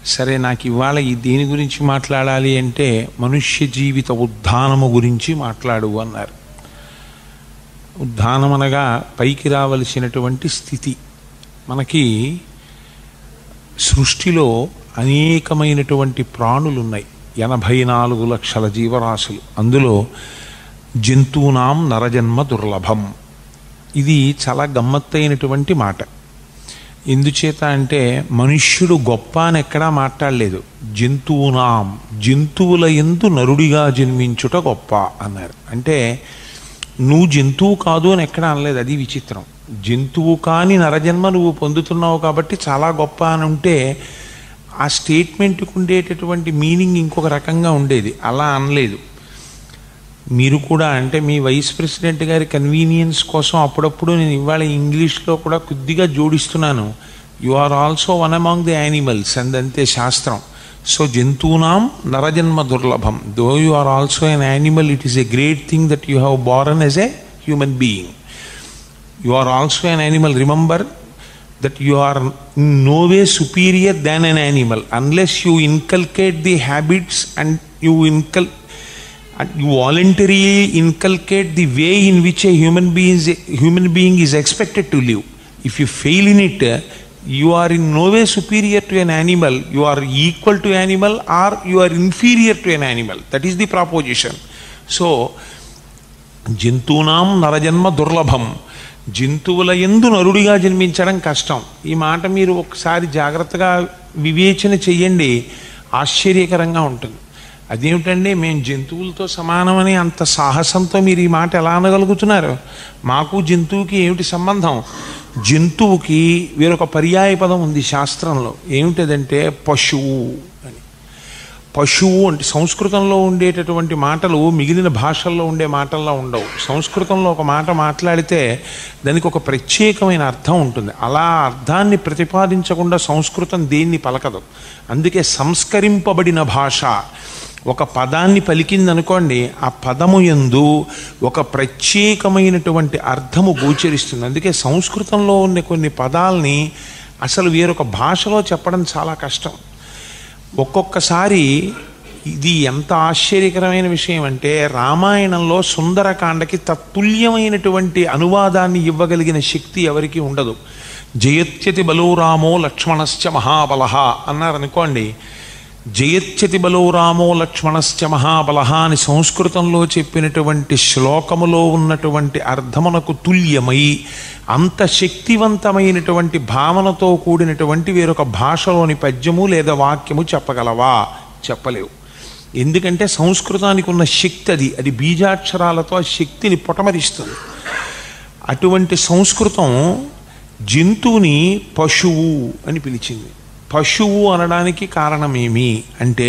సరే నాకు ఇవాళ ఈ దేని గురించి మాట్లాడాలి అంటే మనుష్య జీవిత ఉద్ధానము గురించి మాట్లాడు అన్నారు ఉద్ధానం అనగా పైకి రావలసినటువంటి స్థితి మనకి సృష్టిలో అనేకమైనటువంటి ప్రాణులు ఉన్నాయి ఎనభై నాలుగు లక్షల జీవరాశులు అందులో జంతువునాం నరజన్మ దుర్లభం ఇది చాలా గమ్మత్తైనటువంటి మాట ఎందుచేత అంటే మనుష్యుడు గొప్ప అని ఎక్కడా మాట్లాడలేదు జంతువునాం జంతువుల ఎందు నరుడిగా జన్మించుట గొప్ప అన్నారు అంటే నువ్వు జంతువు కాదు అని ఎక్కడా అనలేదు అది విచిత్రం జంతువు కాని నరజన్మ నువ్వు పొందుతున్నావు కాబట్టి చాలా గొప్ప అని ఉంటే ఆ స్టేట్మెంట్కి ఉండేటటువంటి మీనింగ్ ఇంకొక రకంగా ఉండేది అలా అనలేదు మీరు కూడా అంటే మీ వైస్ ప్రెసిడెంట్ గారి కన్వీనియన్స్ కోసం అప్పుడప్పుడు నేను ఇవాళ ఇంగ్లీష్లో కూడా కొద్దిగా జోడిస్తున్నాను you are also one among the animals అందంతే శాస్త్రం సో జంతువునాం నరజన్మ దుర్లభం though you are also an animal it is a great thing that you have born as a human being you are also an animal remember that you are in no way superior than an animal unless you inculcate the habits and you incul and you voluntarily inculcate the way in which a human being is, human being is expected to live if you fail in it you are in no way superior to an animal you are equal to animal or you are inferior to an animal that is the proposition so జంతువునాం నరజన్మ దుర్లభం జంతువుల ఎందు నరుడిగా జన్మించడం కష్టం ఈ మాట మీరు ఒకసారి జాగ్రత్తగా వివేచన చెయ్యండి ఆశ్చర్యకరంగా ఉంటుంది అదేమిటండి మేము జంతువులతో సమానమని అంత సాహసంతో మీరు ఈ మాట ఎలా అనగలుగుతున్నారు మాకు జంతువుకి ఏమిటి సంబంధం జంతువుకి వేరొక పర్యాయ పదం ఉంది శాస్త్రంలో ఏమిటదంటే పశువు అని పశువు అంటే సంస్కృతంలో ఉండేటటువంటి మాటలు మిగిలిన భాషల్లో ఉండే మాటల్లో ఉండవు సంస్కృతంలో ఒక మాట మాట్లాడితే దానికి ఒక ప్రత్యేకమైన అర్థం ఉంటుంది అలా అర్థాన్ని ప్రతిపాదించకుండా సంస్కృతం దేన్ని పలకదు అందుకే సంస్కరింపబడిన భాష ఒక పదాన్ని పలికిందనుకోండి ఆ పదము ఎందు ఒక ప్రత్యేకమైనటువంటి అర్థము గోచరిస్తుంది అందుకే సంస్కృతంలో ఉన్న కొన్ని పదాలని అసలు వేరొక భాషలో చెప్పడం చాలా కష్టం ఒక్కొక్కసారి ఇది ఎంత ఆశ్చర్యకరమైన విషయం అంటే రామాయణంలో సుందరకాండకి తత్తుల్యమైనటువంటి అనువాదాన్ని ఇవ్వగలిగిన శక్తి ఎవరికి ఉండదు జయత్యతి బలో రామో లక్ష్మణశ్చ మహాబలహ అన్నారనుకోండి జయత్యతి బలో రామో లక్ష్మణశ్చ మహాబలహ అని సంస్కృతంలో చెప్పినటువంటి శ్లోకములో ఉన్నటువంటి అర్థమునకు తుల్యమై అంత శక్తివంతమైనటువంటి భావనతో కూడినటువంటి వేరొక భాషలోని పద్యము లేదా వాక్యము చెప్పగలవా చెప్పలేవు ఎందుకంటే సంస్కృతానికి ఉన్న శక్తి అది అది బీజాక్షరాలతో ఆ శక్తిని పొటమరిస్తుంది అటువంటి సంస్కృతం జంతువుని పశువు అని పిలిచింది పశువు అనడానికి కారణమేమి అంటే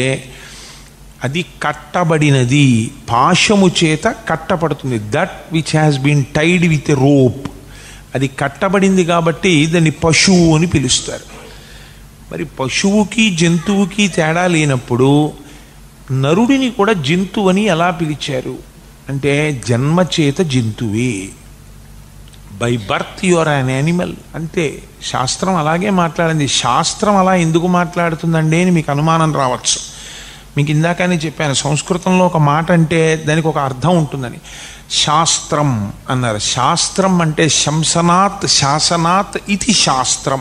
అది కట్టబడినది పాశము చేత కట్టబడుతుంది that which has been tied with a rope అది కట్టబడింది కాబట్టి దాన్ని పశువు అని పిలుస్తారు మరి పశువుకి జంతువుకి తేడా లేనప్పుడు నరుడిని కూడా జంతువు అని ఎలా పిలిచారు అంటే జన్మ చేత జంతువే by birth you're an animal అంతే శాస్త్రం అలాగే మాట్లాడింది శాస్త్రం అలా ఎందుకు మాట్లాడుతుందండి అని మీకు అనుమానం రావచ్చు మీకు ఇందాకనే చెప్పాను సంస్కృతంలో ఒక మాట అంటే దానికి ఒక అర్థం ఉంటుందని శాస్త్రం అన్నారు శాస్త్రం అంటే శంసనాత్ శాసనాత్ ఇది శాస్త్రం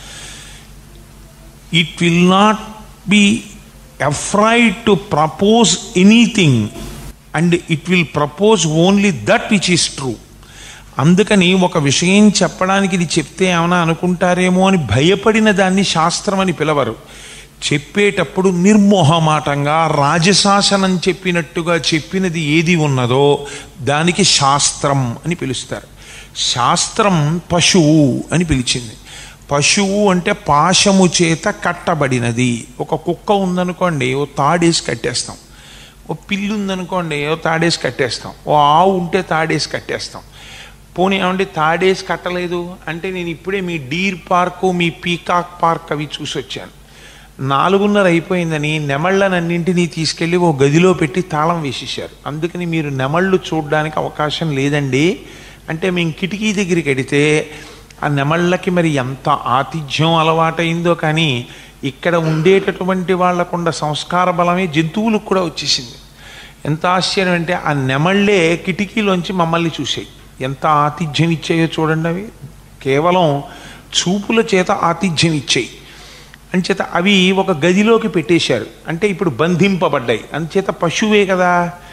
it will not be afraid to propose anything and it will propose only that which is true అందుకని ఒక విషయం చెప్పడానికి ఇది చెప్తే ఏమైనా అనుకుంటారేమో అని భయపడిన దాన్ని శాస్త్రం అని పిలవరు చెప్పేటప్పుడు నిర్మోహమాటంగా రాజశాసనం చెప్పినట్టుగా చెప్పినది ఏది ఉన్నదో దానికి శాస్త్రం అని పిలుస్తారు శాస్త్రం పశువు అని పిలిచింది పశువు అంటే పాశము చేత కట్టబడినది ఒక కుక్క ఉందనుకోండి ఓ తాడేసి కట్టేస్తాం ఓ పిల్లి ఉందనుకోండి ఓ తాడేసి కట్టేస్తాం ఓ ఆవు ఉంటే తాడేసి కట్టేస్తాం పోనీ ఏమంటే తాడేసి కట్టలేదు అంటే నేను ఇప్పుడే మీ డీర్ పార్కు మీ పీకాక్ పార్క్ అవి చూసి వచ్చాను నాలుగున్నర అయిపోయిందని నెమళ్ళనన్నింటినీ తీసుకెళ్ళి ఓ గదిలో పెట్టి తాళం వేసేసారు అందుకని మీరు నెమళ్ళు చూడడానికి అవకాశం లేదండి అంటే మేము కిటికీ దగ్గరికి వెడితే ఆ నెమళ్ళకి మరి ఎంత ఆతిథ్యం అలవాటైందో కానీ ఇక్కడ ఉండేటటువంటి వాళ్ళకుండా సంస్కార బలమే జంతువులకు కూడా వచ్చేసింది ఎంత ఆశ్చర్యం అంటే ఆ నెమళ్ళే కిటికీలోంచి మమ్మల్ని చూసాయి ఎంత ఆతిథ్యం ఇచ్చాయో చూడండి అవి కేవలం చూపుల చేత ఆతిథ్యం ఇచ్చాయి అంచేత అవి ఒక గదిలోకి పెట్టేశారు అంటే ఇప్పుడు బంధింపబడ్డాయి అంచేత పశువే కదా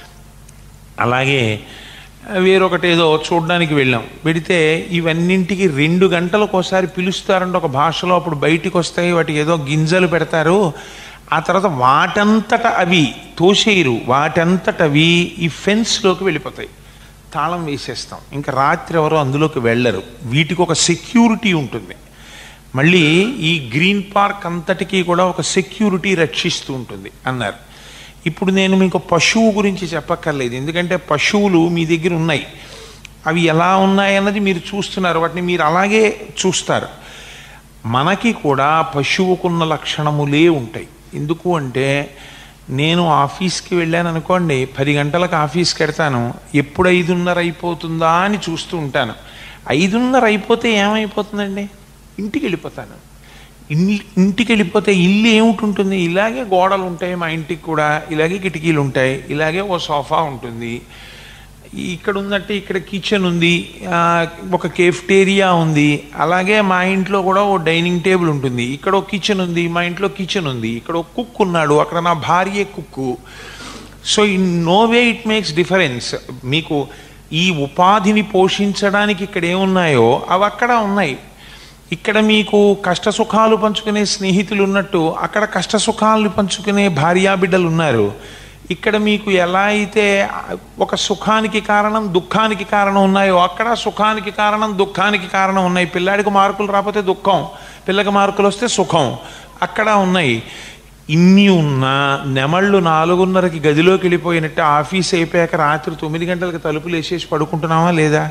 అలాగే వేరొకటి ఏదో చూడడానికి వెళ్ళాం వెడితే ఇవన్నింటికి రెండు గంటలకు ఒకసారి పిలుస్తారంటే ఒక భాషలో అప్పుడు బయటికి వస్తాయి వాటికి ఏదో గింజలు పెడతారు ఆ తర్వాత వాటంతట అవి తోసేయరు వాటంతట అవి ఈ ఫెన్స్లోకి వెళ్ళిపోతాయి తాళం వేసేస్తాం ఇంకా రాత్రి ఎవరో అందులోకి వెళ్ళరు వీటికి ఒక సెక్యూరిటీ ఉంటుంది మళ్ళీ ఈ గ్రీన్ పార్క్ అంతటికీ కూడా ఒక సెక్యూరిటీ రక్షిస్తూ ఉంటుంది అన్నారు ఇప్పుడు నేను మీకు పశువు గురించి చెప్పక్కర్లేదు ఎందుకంటే పశువులు మీ దగ్గర ఉన్నాయి అవి ఎలా ఉన్నాయన్నది మీరు చూస్తున్నారు వాటిని మీరు అలాగే చూస్తారు మనకి కూడా పశువుకున్న లక్షణములే ఉంటాయి ఎందుకు అంటే నేను ఆఫీస్కి వెళ్ళాను అనుకోండి పది గంటలకు ఆఫీస్కి వెడతాను ఎప్పుడు ఐదున్నర అయిపోతుందా అని చూస్తూ ఉంటాను ఐదున్నర అయిపోతే ఏమైపోతుందండి ఇంటికి వెళ్ళిపోతాను ఇల్లు ఇంటికి వెళ్ళిపోతే ఇల్లు ఏమిటి ఇలాగే గోడలు ఉంటాయి మా ఇంటికి కూడా ఇలాగే కిటికీలు ఉంటాయి ఇలాగే ఓ సోఫా ఉంటుంది ఇక్కడ ఉందంటే ఇక్కడ కిచెన్ ఉంది ఆ, ఒక కేఫ్టేరియా ఉంది అలాగే మా ఇంట్లో కూడా ఓ డైనింగ్ టేబుల్ ఉంటుంది ఇక్కడ ఒక కిచెన్ ఉంది మా ఇంట్లో కిచెన్ ఉంది ఇక్కడ ఒక కుక్ ఉన్నాడు అక్కడ నా భార్య cook so in no way it makes difference మీకు ఈ ఉపాధిని పోషించడానికి ఇక్కడ ఏమున్నాయో అవి అక్కడ ఉన్నాయి ఇక్కడ మీకు కష్ట సుఖాలు పంచుకునే స్నేహితులు ఉన్నట్టు అక్కడ కష్ట సుఖాలను పంచుకునే భార్యాబిడ్డలు ఉన్నారు ఇక్కడ మీకు ఎలా అయితే ఒక సుఖానికి కారణం దుఃఖానికి కారణం ఉన్నాయో అక్కడ సుఖానికి కారణం దుఃఖానికి కారణం ఉన్నాయి పిల్లాడికి మార్కులు రాకపోతే దుఃఖం పిల్లకి మార్కులు వస్తే సుఖం అక్కడ ఉన్నాయి ఇన్ని ఉన్నా నెమళ్ళు నాలుగున్నరకి గదిలోకి వెళ్ళిపోయినట్టు ఆఫీస్ అయిపోయాక రాత్రి తొమ్మిది గంటలకు తలుపులు వేసేసి పడుకుంటున్నావా లేదా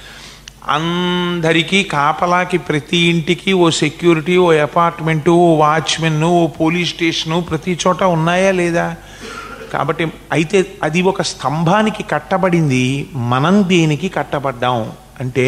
అందరికీ కాపలాకి ప్రతి ఇంటికి ఓ సెక్యూరిటీ ఓ అపార్ట్మెంటు ఓ వాచ్మెన్ ఓ పోలీస్ స్టేషను ప్రతి చోట ఉన్నాయా లేదా కాబట్టి అయితే అది ఒక స్తంభానికి కట్టబడింది మనం దేనికి కట్టబడ్డాం అంటే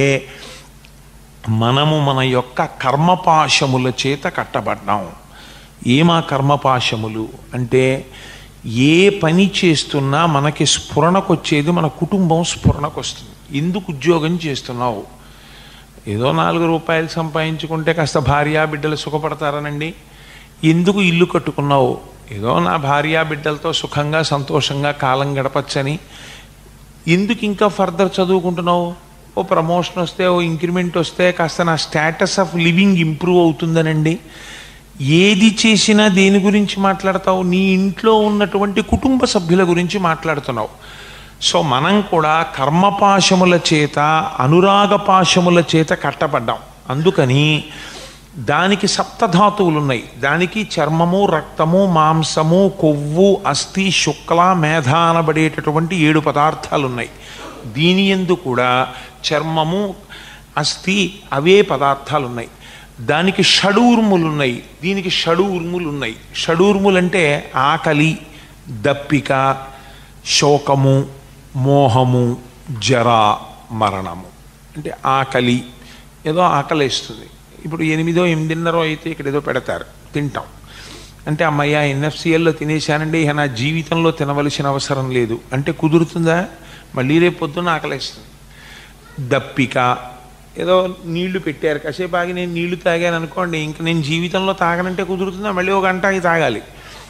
మనము మన యొక్క కర్మపాశముల చేత కట్టబడ్డాం ఏమా కర్మపాశములు అంటే ఏ పని చేస్తున్నా మనకి స్ఫురణకొచ్చేది మన కుటుంబం స్ఫురణకొస్తుంది ఎందుకు ఉద్యోగం చేస్తున్నావు ఏదో నాలుగు రూపాయలు సంపాదించుకుంటే కాస్త భార్యా బిడ్డలు సుఖపడతారనండి ఎందుకు ఇల్లు కట్టుకున్నావు ఏదో నా భార్యా బిడ్డలతో సుఖంగా సంతోషంగా కాలం గడపచ్చని ఎందుకు ఇంకా ఫర్దర్ చదువుకుంటున్నావు ఓ ప్రమోషన్ వస్తే ఓ ఇంక్రిమెంట్ వస్తే కాస్త నా స్టేటస్ ఆఫ్ లివింగ్ ఇంప్రూవ్ అవుతుందనండి ఏది చేసినా దేని గురించి మాట్లాడతావు నీ ఇంట్లో ఉన్నటువంటి కుటుంబ సభ్యుల గురించి మాట్లాడుతున్నావు సో మనం కూడా కర్మపాశముల చేత అనురాగ పాశముల చేత కట్టబడ్డాం అందుకని దానికి సప్తధాతువులు ఉన్నాయి దానికి చర్మము రక్తము మాంసము కొవ్వు అస్థి శుక్ల మేధ అనబడేటటువంటి ఏడు పదార్థాలు ఉన్నాయి దీని ఎందు కూడా చర్మము అస్థి అవే పదార్థాలు ఉన్నాయి దానికి షడూర్ములు ఉన్నాయి దీనికి షడూర్ములు ఉన్నాయి షడూర్ములు అంటే ఆకలి దప్పిక శోకము మోహము జర మరణము అంటే ఆకలి ఏదో ఆకలేస్తుంది ఇప్పుడు ఎనిమిదో ఎనిమిదిన్నరో అయితే ఇక్కడ ఏదో పెడతారు తింటాం అంటే అమ్మయ్య ఎన్ఎఫ్సిఎల్లో తినేశానండి ఇక నా జీవితంలో తినవలసిన అవసరం లేదు అంటే కుదురుతుందా మళ్ళీ రేపు పొద్దున్న ఆకలేస్తుంది దప్పిక ఏదో నీళ్లు పెట్టారు కాసేపు ఆగి నేను నీళ్లు తాగాను అనుకోండి ఇంక నేను జీవితంలో తాగనంటే కుదురుతుందా మళ్ళీ ఒక గంట ఆగి తాగాలి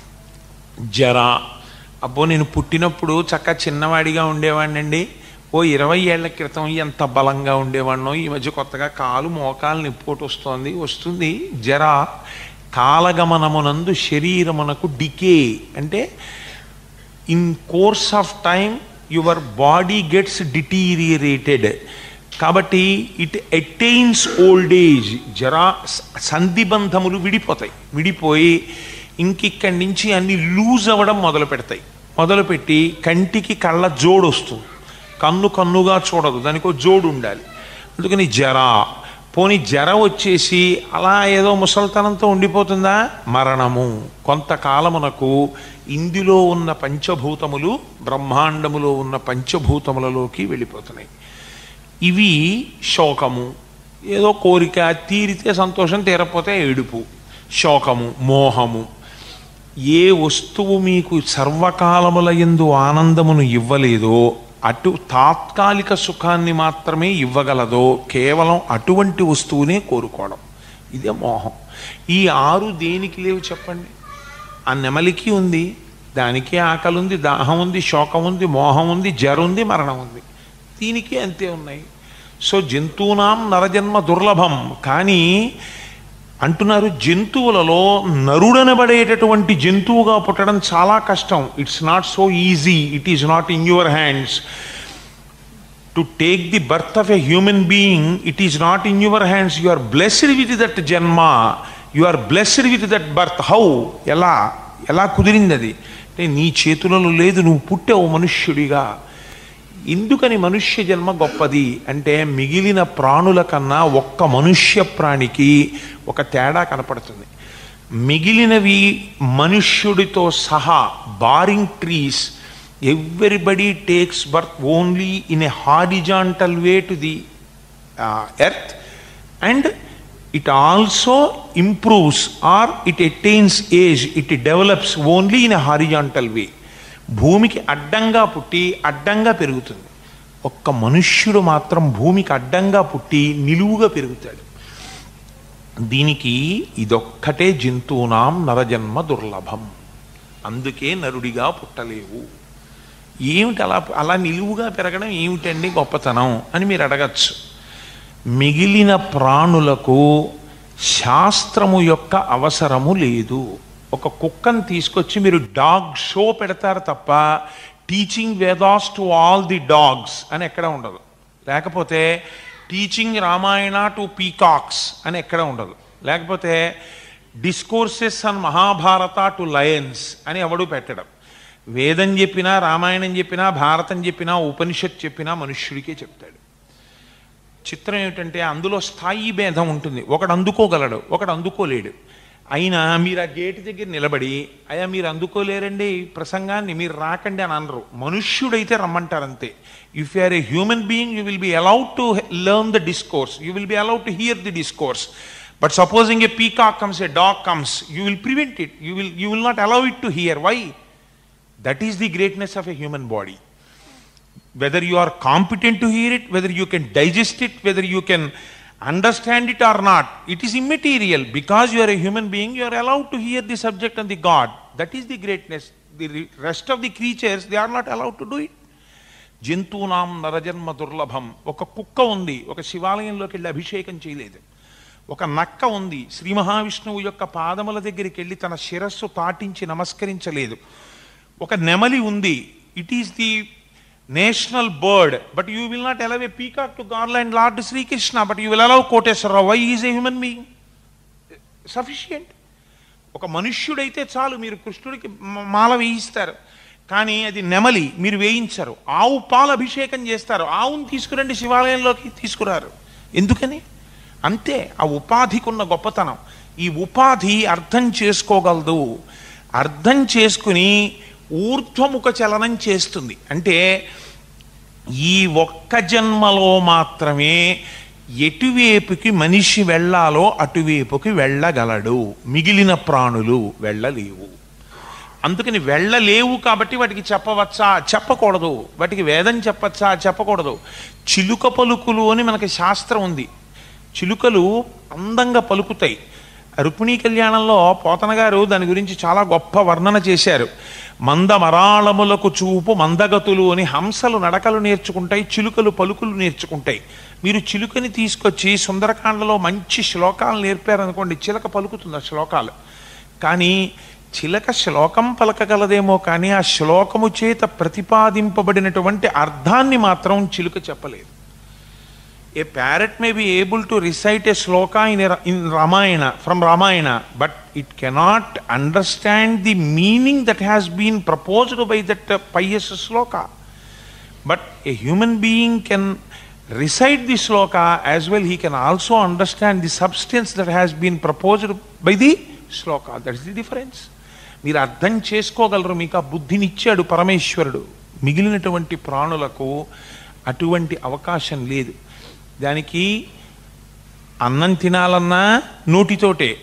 జర అబ్బో నేను పుట్టినప్పుడు చక్క చిన్నవాడిగా ఉండేవాడినండి ఓ ఇరవై ఏళ్ల క్రితం ఎంత బలంగా ఉండేవాడినో ఈ మధ్య కొత్తగా కాలు మోకాలు నిప్పోటు వస్తోంది వస్తుంది జర కాలగమనమునందు శరీరమునకు డికే అంటే in course of time your body gets deteriorated కాబట్టి ఇట్ అటైన్స్ ఓల్డ్ ఏజ్ జరా సంధిబంధములు విడిపోతాయి విడిపోయి ఇంకిక్కడి నుంచి అన్ని లూజ్ అవ్వడం మొదలు పెడతాయి మొదలుపెట్టి కంటికి కళ్ళ జోడు వస్తుంది కన్ను కన్నుగా చూడదు దానికి ఒక జోడు ఉండాలి అందుకని జర పోని జర వచ్చేసి అలా ఏదో ముసల్తనంతో ఉండిపోతుందా మరణము కొంతకాలమునకు ఇందులో ఉన్న పంచభూతములు బ్రహ్మాండములో ఉన్న పంచభూతములలోకి వెళ్ళిపోతున్నాయి ఇవి శోకము ఏదో కోరిక తీరితే సంతోషం తీరకపోతే ఏడుపు శోకము మోహము ఏ వస్తువు మీకు సర్వకాలముల ఎందు ఆనందమును ఇవ్వలేదో అటు తాత్కాలిక సుఖాన్ని మాత్రమే ఇవ్వగలదో కేవలం అటువంటి వస్తువునే కోరుకోవడం ఇదే మోహం ఈ ఆరు దేనికి లేవు చెప్పండి ఆ నెమలికి ఉంది దానికి ఆకలి ఉంది దాహం ఉంది శోకం ఉంది మోహం ఉంది జర ఉంది మరణం ఉంది దీనికి అంతే ఉన్నాయి సో జంతువునాం నరజన్మ దుర్లభం కానీ అంటున్నారు జంతువులలో నరుడనబడేటటువంటి జంతువుగా పుట్టడం చాలా కష్టం it's not so easy it is not in your hands to take the birth of a human being it is not in your hands you are blessed with that జన్మ you are blessed with that birth how ఎలా ఎలా కుదిరింది అది అంటే నీ చేతులలో లేదు నువ్వు పుట్టావు మనుష్యుడిగా ఎందుకని మనుష్య జన్మ గొప్పది అంటే మిగిలిన ప్రాణుల కన్నా ఒక్క మనుష్య ప్రాణికి ఒక తేడా కనపడుతుంది మిగిలినవి మనుష్యుడితో సహా barring trees everybody takes birth only in a horizontal way to the earth and it also improves or it attains age it develops only in a horizontal way భూమికి అడ్డంగా పుట్టి అడ్డంగా పెరుగుతుంది ఒక్క మనుష్యుడు మాత్రం భూమికి అడ్డంగా పుట్టి నిలువుగా పెరుగుతాడు దీనికి ఇదొక్కటే జంతువునాం నరజన్మ దుర్లభం అందుకే నరుడిగా పుట్టలేవు ఏమిటి అలా అలా నిలువుగా పెరగడం ఏమిటండి గొప్పతనం అని మీరు అడగచ్చు మిగిలిన ప్రాణులకు శాస్త్రము యొక్క అవసరము లేదు ఒక కుక్కను తీసుకొచ్చి మీరు డాగ్ షో పెడతారు తప్ప teaching Vedas to all the dogs అని ఎక్కడ ఉండదు లేకపోతే టీచింగ్ రామాయణ టు పీకాక్స్ అని ఎక్కడ ఉండదు లేకపోతే discourses on Mahabharata to lions అని ఎవడు పెట్టడం వేదం చెప్పినా రామాయణం చెప్పినా భారతం చెప్పినా ఉపనిషత్ చెప్పినా మనుష్యుడికే చెప్తాడు చిత్రం ఏమిటంటే అందులో స్థాయి భేదం ఉంటుంది ఒకడు అందుకోగలడు ఒకడు అందుకోలేడు అయినా మీరు ఆ గేటు దగ్గర నిలబడి అయ్యా మీరు అందుకోలేరండి ఈ ప్రసంగాన్ని మీరు రాకండి అని అనరు మనుష్యుడైతే రమ్మంటారు అంతే if you are a human being you will be allowed to learn the discourse you will be allowed to hear the discourse but supposing a peacock comes a dog comes you will prevent it you will you will not allow it to hear why that is the greatness of a human body whether you are competent to hear it, whether you can digest it, whether you can understand it or not, it is immaterial. Because you are a human being, you are allowed to hear the subject and the God. That is the greatness. The re- rest of the creatures, they are not allowed to do it. జంతువునాం నరజన్మ దుర్లభం ఒక కుక్క ఉంది ఒక శివాలయంలోకి వెళ్ళి అభిషేకం చేయలేదు ఒక నక్క ఉంది శ్రీ మహావిష్ణువు యొక్క పాదముల దగ్గరికి వెళ్ళి తన శిరస్సు తాటించి నమస్కరించలేదు ఒక నెమలి ఉంది it is the national bird but you will not allow a peacock to garland lord Sri Krishna but you will allow Koteswara Rao why is a human being sufficient ఒక మనుష్యుడైతే చాలు మీరు కృష్ణుడికి మ- మాల వేయిస్తారు కానీ అది నెమలి మీరు వేయించరు ఆవు పాలు అభిషేకం చేస్తారు ఆవును తీసుకురండి శివాలయంలోకి తీసుకురారు ఎందుకని అంతే ఆ ఉపాధికి ఉన్న గొప్పతనం ఈ ఉపాధి అర్థం చేసుకోగలదు అర్థం చేసుకుని ఊర్ధ్వముఖ చలనం చేస్తుంది అంటే ఈ ఒక్క జన్మలో మాత్రమే ఎటువైపుకి మనిషి వెళ్ళాలో అటువైపుకి వెళ్ళగలడు మిగిలిన ప్రాణులు వెళ్ళలేవు అందుకని వెళ్ళలేవు కాబట్టి వాటికి చెప్పవచ్చా చెప్పకూడదు వాటికి వేదం చెప్పచ్చా చెప్పకూడదు చిలుక పలుకులు అని మనకి శాస్త్రం ఉంది చిలుకలు అందంగా పలుకుతాయి రుక్మిణీ కళ్యాణంలో పోతన గారు దాని గురించి చాలా గొప్ప వర్ణన చేశారు మందమరాళములకు చూపు మందగతులు అని హంసలు నడకలు నేర్చుకుంటాయి చిలుకలు పలుకులు నేర్చుకుంటాయి మీరు చిలుకని తీసుకొచ్చి సుందరకాండలో మంచి శ్లోకాలు నేర్పారనుకోండి చిలక పలుకుతుంది ఆ శ్లోకాలు కానీ చిలక శ్లోకం పలకగలదేమో కానీ ఆ శ్లోకము చేత ప్రతిపాదింపబడినటువంటి అర్థాన్ని మాత్రం చిలుక చెప్పలేదు a parrot may be able to recite a sloka in, a, in Ramayana, from Ramayana, but it cannot understand the meaning that has been proposed by that uh, pious sloka. But a human being can recite the sloka as well, he can also understand the substance that has been proposed by the sloka. That is the difference. మీరు అర్థం చేసుకోగలరు మీకు ఆ బుద్ధినిచ్చాడు పరమేశ్వరుడు మిగిలినటువంటి ప్రాణులకు అటువంటి అవకాశం లేదు దానికి అన్నం తినాలన్నా నోటితోటే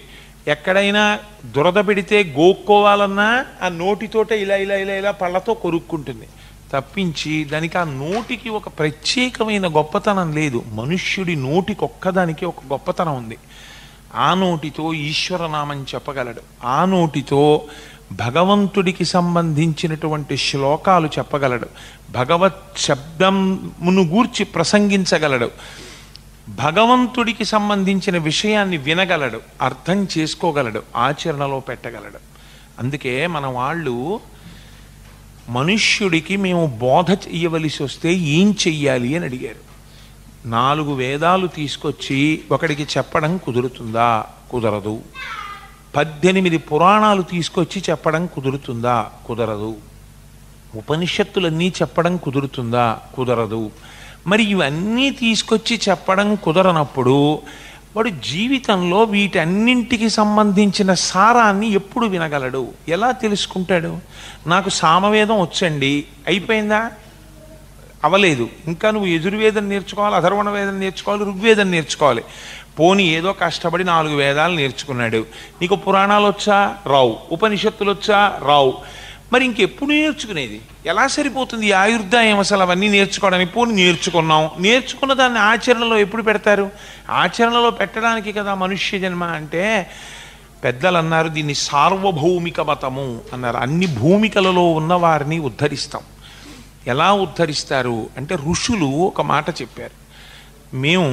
ఎక్కడైనా దురద పెడితే గోక్కోవాలన్నా ఆ నోటితోటే ఇలా ఇలా ఇలా ఇలా పళ్ళతో కొరుక్కుంటుంది తప్పించి దానికి ఆ నోటికి ఒక ప్రత్యేకమైన గొప్పతనం లేదు మనుష్యుడి నోటికి ఒక్కదానికి ఒక గొప్పతనం ఉంది ఆ నోటితో ఈశ్వరనామం చెప్పగలడు ఆ నోటితో భగవంతుడికి సంబంధించినటువంటి శ్లోకాలు చెప్పగలడు భగవత్ శబ్దమును గూర్చి ప్రసంగించగలడు భగవంతుడికి సంబంధించిన విషయాన్ని వినగలడు అర్థం చేసుకోగలడు ఆచరణలో పెట్టగలడు అందుకే మన వాళ్ళు మనుష్యుడికి మేము బోధ చెయ్యవలసి వస్తే ఏం చెయ్యాలి అని అడిగారు నాలుగు వేదాలు తీసుకొచ్చి ఒకడికి చెప్పడం కుదురుతుందా కుదరదు పద్దెనిమిది పురాణాలు తీసుకొచ్చి చెప్పడం కుదురుతుందా కుదరదు ఉపనిషత్తులన్నీ చెప్పడం కుదురుతుందా కుదరదు మరి ఇవన్నీ తీసుకొచ్చి చెప్పడం కుదరనప్పుడు వాడు జీవితంలో వీటన్నింటికి సంబంధించిన సారాన్ని ఎప్పుడు వినగలడు ఎలా తెలుసుకుంటాడు నాకు సామవేదం వచ్చండి అయిపోయిందా అవలేదు ఇంకా నువ్వు యజుర్వేదం నేర్చుకోవాలి అధర్వణ వేదం నేర్చుకోవాలి ఋగ్వేదం నేర్చుకోవాలి పోని ఏదో కష్టపడి నాలుగు వేదాలు నేర్చుకున్నాడు నీకు పురాణాలు వచ్చా రావు ఉపనిషత్తులు వచ్చా రావు మరి ఇంకెప్పుడు నేర్చుకునేది ఎలా సరిపోతుంది ఈ ఆయుర్దాయం అసలు అవన్నీ నేర్చుకోవడానికి పోని నేర్చుకున్నాం నేర్చుకున్న దాన్ని ఆచరణలో ఎప్పుడు పెడతారు ఆచరణలో పెట్టడానికి కదా మనుష్య జన్మ అంటే పెద్దలు అన్నారు దీన్ని సార్వభౌమిక మతము అన్నారు అన్ని భూమికలలో ఉన్న వారిని ఉద్ధరిస్తాం ఎలా ఉద్ధరిస్తారు అంటే ఋషులు ఒక మాట చెప్పారు మేము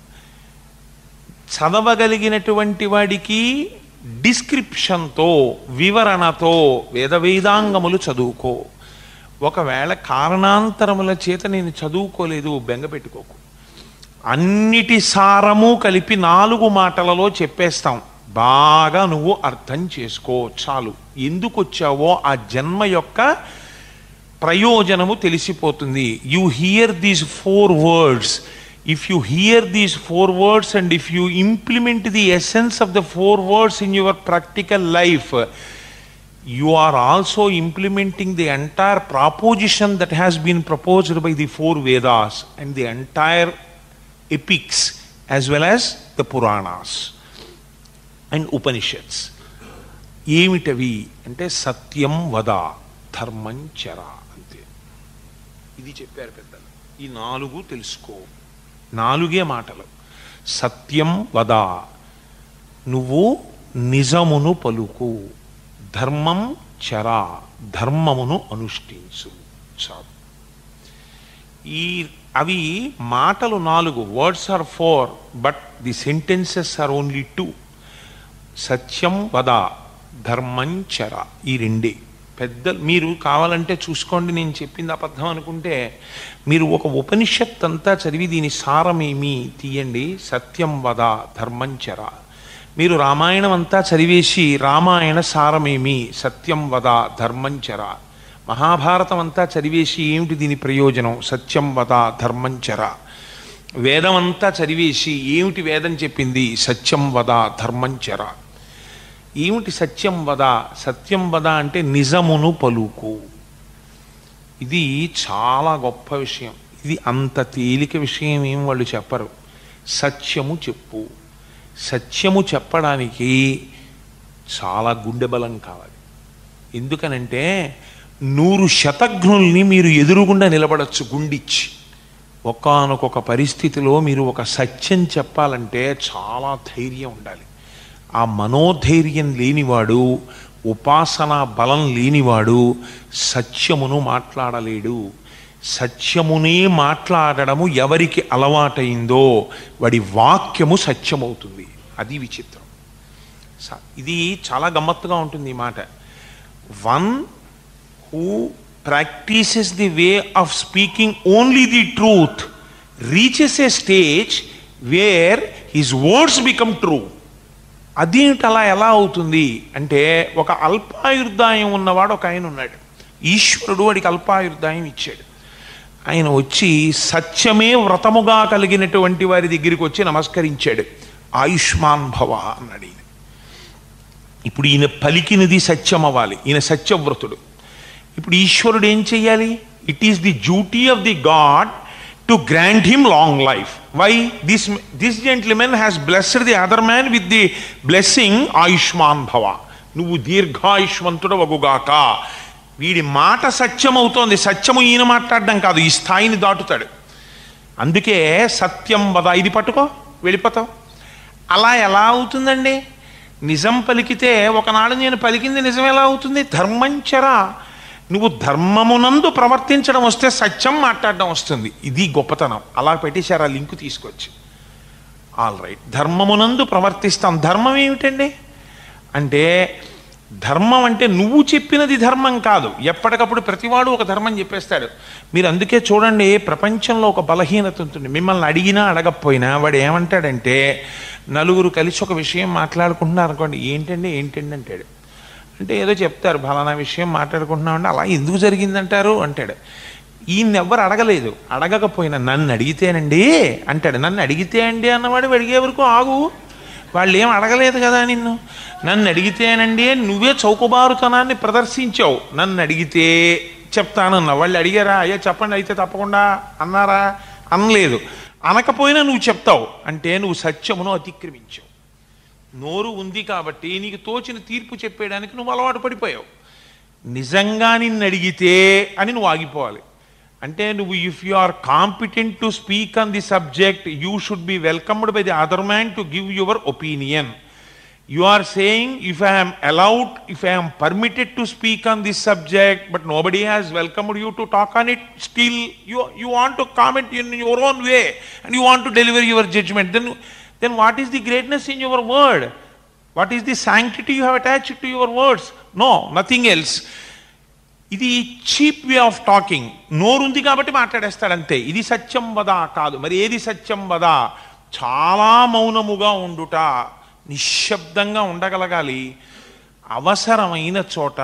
చదవగలిగినటువంటి వాడికి డిస్క్రిప్షన్తో వివరణతో వేద వేదాంగములు చదువుకో ఒకవేళ కారణాంతరముల చేత నేను చదువుకోలేదు బెంగ పెట్టుకోకు అన్నిటి సారము కలిపి నాలుగు మాటలలో చెప్పేస్తాం బాగా నువ్వు అర్థం చేసుకో చాలు ఎందుకు వచ్చావో ఆ జన్మ యొక్క ప్రయోజనము తెలిసిపోతుంది you hear these four words if you hear these four words and if you implement the essence of the four words in your practical life you are also implementing the entire proposition that has been proposed by the four Vedas and the entire epics as well as the Puranas and Upanishads. ఏమిటవి అంటే సత్యం వద ధర్మం చర అంతే ఇది చెప్పారు పెద్దలు ఈ నాలుగు తెలుసుకో నాలుగే మాటలు సత్యం వద నువ్వు నిజమును పలుకు ధర్మం చర ధర్మమును అనుష్ఠించు చాలు ఈ అవి మాటలు నాలుగు words are four but the sentences are only two సత్యం వద ధర్మం చర ఈ రెండే పెద్ద మీరు కావాలంటే చూసుకోండి నేను చెప్పింది అబద్ధం అనుకుంటే మీరు ఒక ఉపనిషత్ అంతా చదివి దీని సారమేమి తీయండి సత్యం వద ధర్మం చర మీరు రామాయణం అంతా చదివేసి రామాయణ సారమేమి సత్యం వద ధర్మం చర మహాభారతం అంతా చదివేసి ఏమిటి దీని ప్రయోజనం సత్యం వద ధర్మం చర వేదం అంతా చదివేసి ఏమిటి వేదం చెప్పింది సత్యం వద ధర్మం చర ఏమిటి సత్యం వద సత్యం వద అంటే నిజమును పలుకు ఇది చాలా గొప్ప విషయం ఇది అంత తేలిక విషయం ఏం వాళ్ళు చెప్పరు సత్యము చెప్పు సత్యము చెప్పడానికి చాలా గుండె బలం కావాలి ఎందుకనంటే నూరు శతఘ్నుల్ని మీరు ఎదురుగుండా నిలబడచ్చు గుండిచ్చి ఒకానొక పరిస్థితిలో మీరు ఒక సత్యం చెప్పాలంటే చాలా ధైర్యం ఉండాలి ఆ మనోధైర్యం లేనివాడు ఉపాసన బలం లేనివాడు సత్యమును మాట్లాడలేడు సత్యమునే మాట్లాడడము ఎవరికి అలవాటైందో వాడి వాక్యము సత్యమవుతుంది అది విచిత్రం స- ఇది చాలా గమ్మత్తుగా ఉంటుంది ఈ మాట one who practices the way of speaking only the truth reaches a stage where his words become true అదేంటి అలా ఎలా అవుతుంది అంటే ఒక అల్పాయుర్దాయం ఉన్నవాడు ఒక ఆయన ఉన్నాడు ఈశ్వరుడు వాడికి అల్పాయుర్దాయం ఇచ్చాడు ఆయన వచ్చి సత్యమే వ్రతముగా కలిగినటువంటి వారి దగ్గరికి వచ్చి నమస్కరించాడు ఆయుష్మాన్ భవ అన్నాడు ఈయన ఇప్పుడు ఈయన పలికినది సత్యం అవ్వాలి ఈయన సత్యవ్రతుడు ఇప్పుడు ఈశ్వరుడు ఏం చెయ్యాలి it is the duty of the god to grant him long life why this this gentlemen has blessed the other man with the blessing ఆయుష్మాన్ భవ నువ్వు దీర్ఘాయుష్మంతుడు వగుగాక వీడి మాట సత్యం అవుతోంది సత్యము ఈయన మాట్లాడడం కాదు ఈ స్థాయిని దాటుతాడు అందుకే సత్యం వద ఇది పట్టుకో వెళ్ళిపోతావు అలా ఎలా అవుతుందండి నిజం పలికితే ఒకనాడు నేను పలికింది నిజం ఎలా అవుతుంది ధర్మంచరా నువ్వు ధర్మమునందు ప్రవర్తించడం వస్తే సత్యం మాట్లాడడం వస్తుంది ఇది గొప్పతనం అలా పెట్టేశారు ఆ లింకు తీసుకొచ్చి ఆల్ రైట్ ధర్మమునందు ప్రవర్తిస్తాం ధర్మం ఏమిటండి అంటే ధర్మం అంటే నువ్వు చెప్పినది ధర్మం కాదు ఎప్పటికప్పుడు ప్రతివాడు ఒక ధర్మం చెప్పేస్తాడు మీరు అందుకే చూడండి ప్రపంచంలో ఒక బలహీనత ఉంటుంది మిమ్మల్ని అడిగినా అడగకపోయినా వాడు ఏమంటాడంటే నలుగురు కలిసి ఒక విషయం మాట్లాడుకుంటున్నారు అనుకోండి ఏంటండి ఏంటండి అంటాడు అంటే ఏదో చెప్తారు ఫలానా విషయం మాట్లాడుకుంటున్నామంటే అలా ఎందుకు జరిగిందంటారు అంటాడు ఈయన ఎవ్వరు అడగలేదు అడగకపోయినా నన్ను అడిగితేనండి అంటాడు నన్ను అడిగితే అండి అన్నవాడు అడిగే వరకు ఆగు వాళ్ళు ఏం అడగలేదు కదా నిన్ను నన్ను అడిగితేనండి అని నువ్వే చౌకబారుతనాన్ని ప్రదర్శించావు నన్ను అడిగితే చెప్తానన్నా వాళ్ళు అడిగారా అయ్యా చెప్పండి అయితే తప్పకుండా అన్నారా అనలేదు అనకపోయినా నువ్వు చెప్తావు అంటే నువ్వు సత్యమును అతిక్రమించావు నోరు ఉంది కాబట్టి నీకు తోచిన తీర్పు చెప్పేయడానికి నువ్వు అలవాటు పడిపోయావు నిజంగా నిన్ను అడిగితే అని నువ్వు ఆగిపోవాలి అంటే నువ్వు if you are competent to speak on the subject you should be welcomed by the other man to give your opinion you are saying if I am allowed if i am permitted to speak on this subject but nobody has welcomed you to talk on it still you you want to comment in your own way and you want to deliver your judgment then then what is the greatness in your word what is the sanctity you have attached to your words no nothing else ఇది cheap way of talking నోరుంది కాబట్టి మాట్లాడేస్తాడు అంతే ఇది సత్యం వదా కాదు మరి ఏది సత్యం వదా చాలా మౌనముగా ఉండుట నిశ్శబ్దంగా ఉండగలగాలి అవసరమైన చోట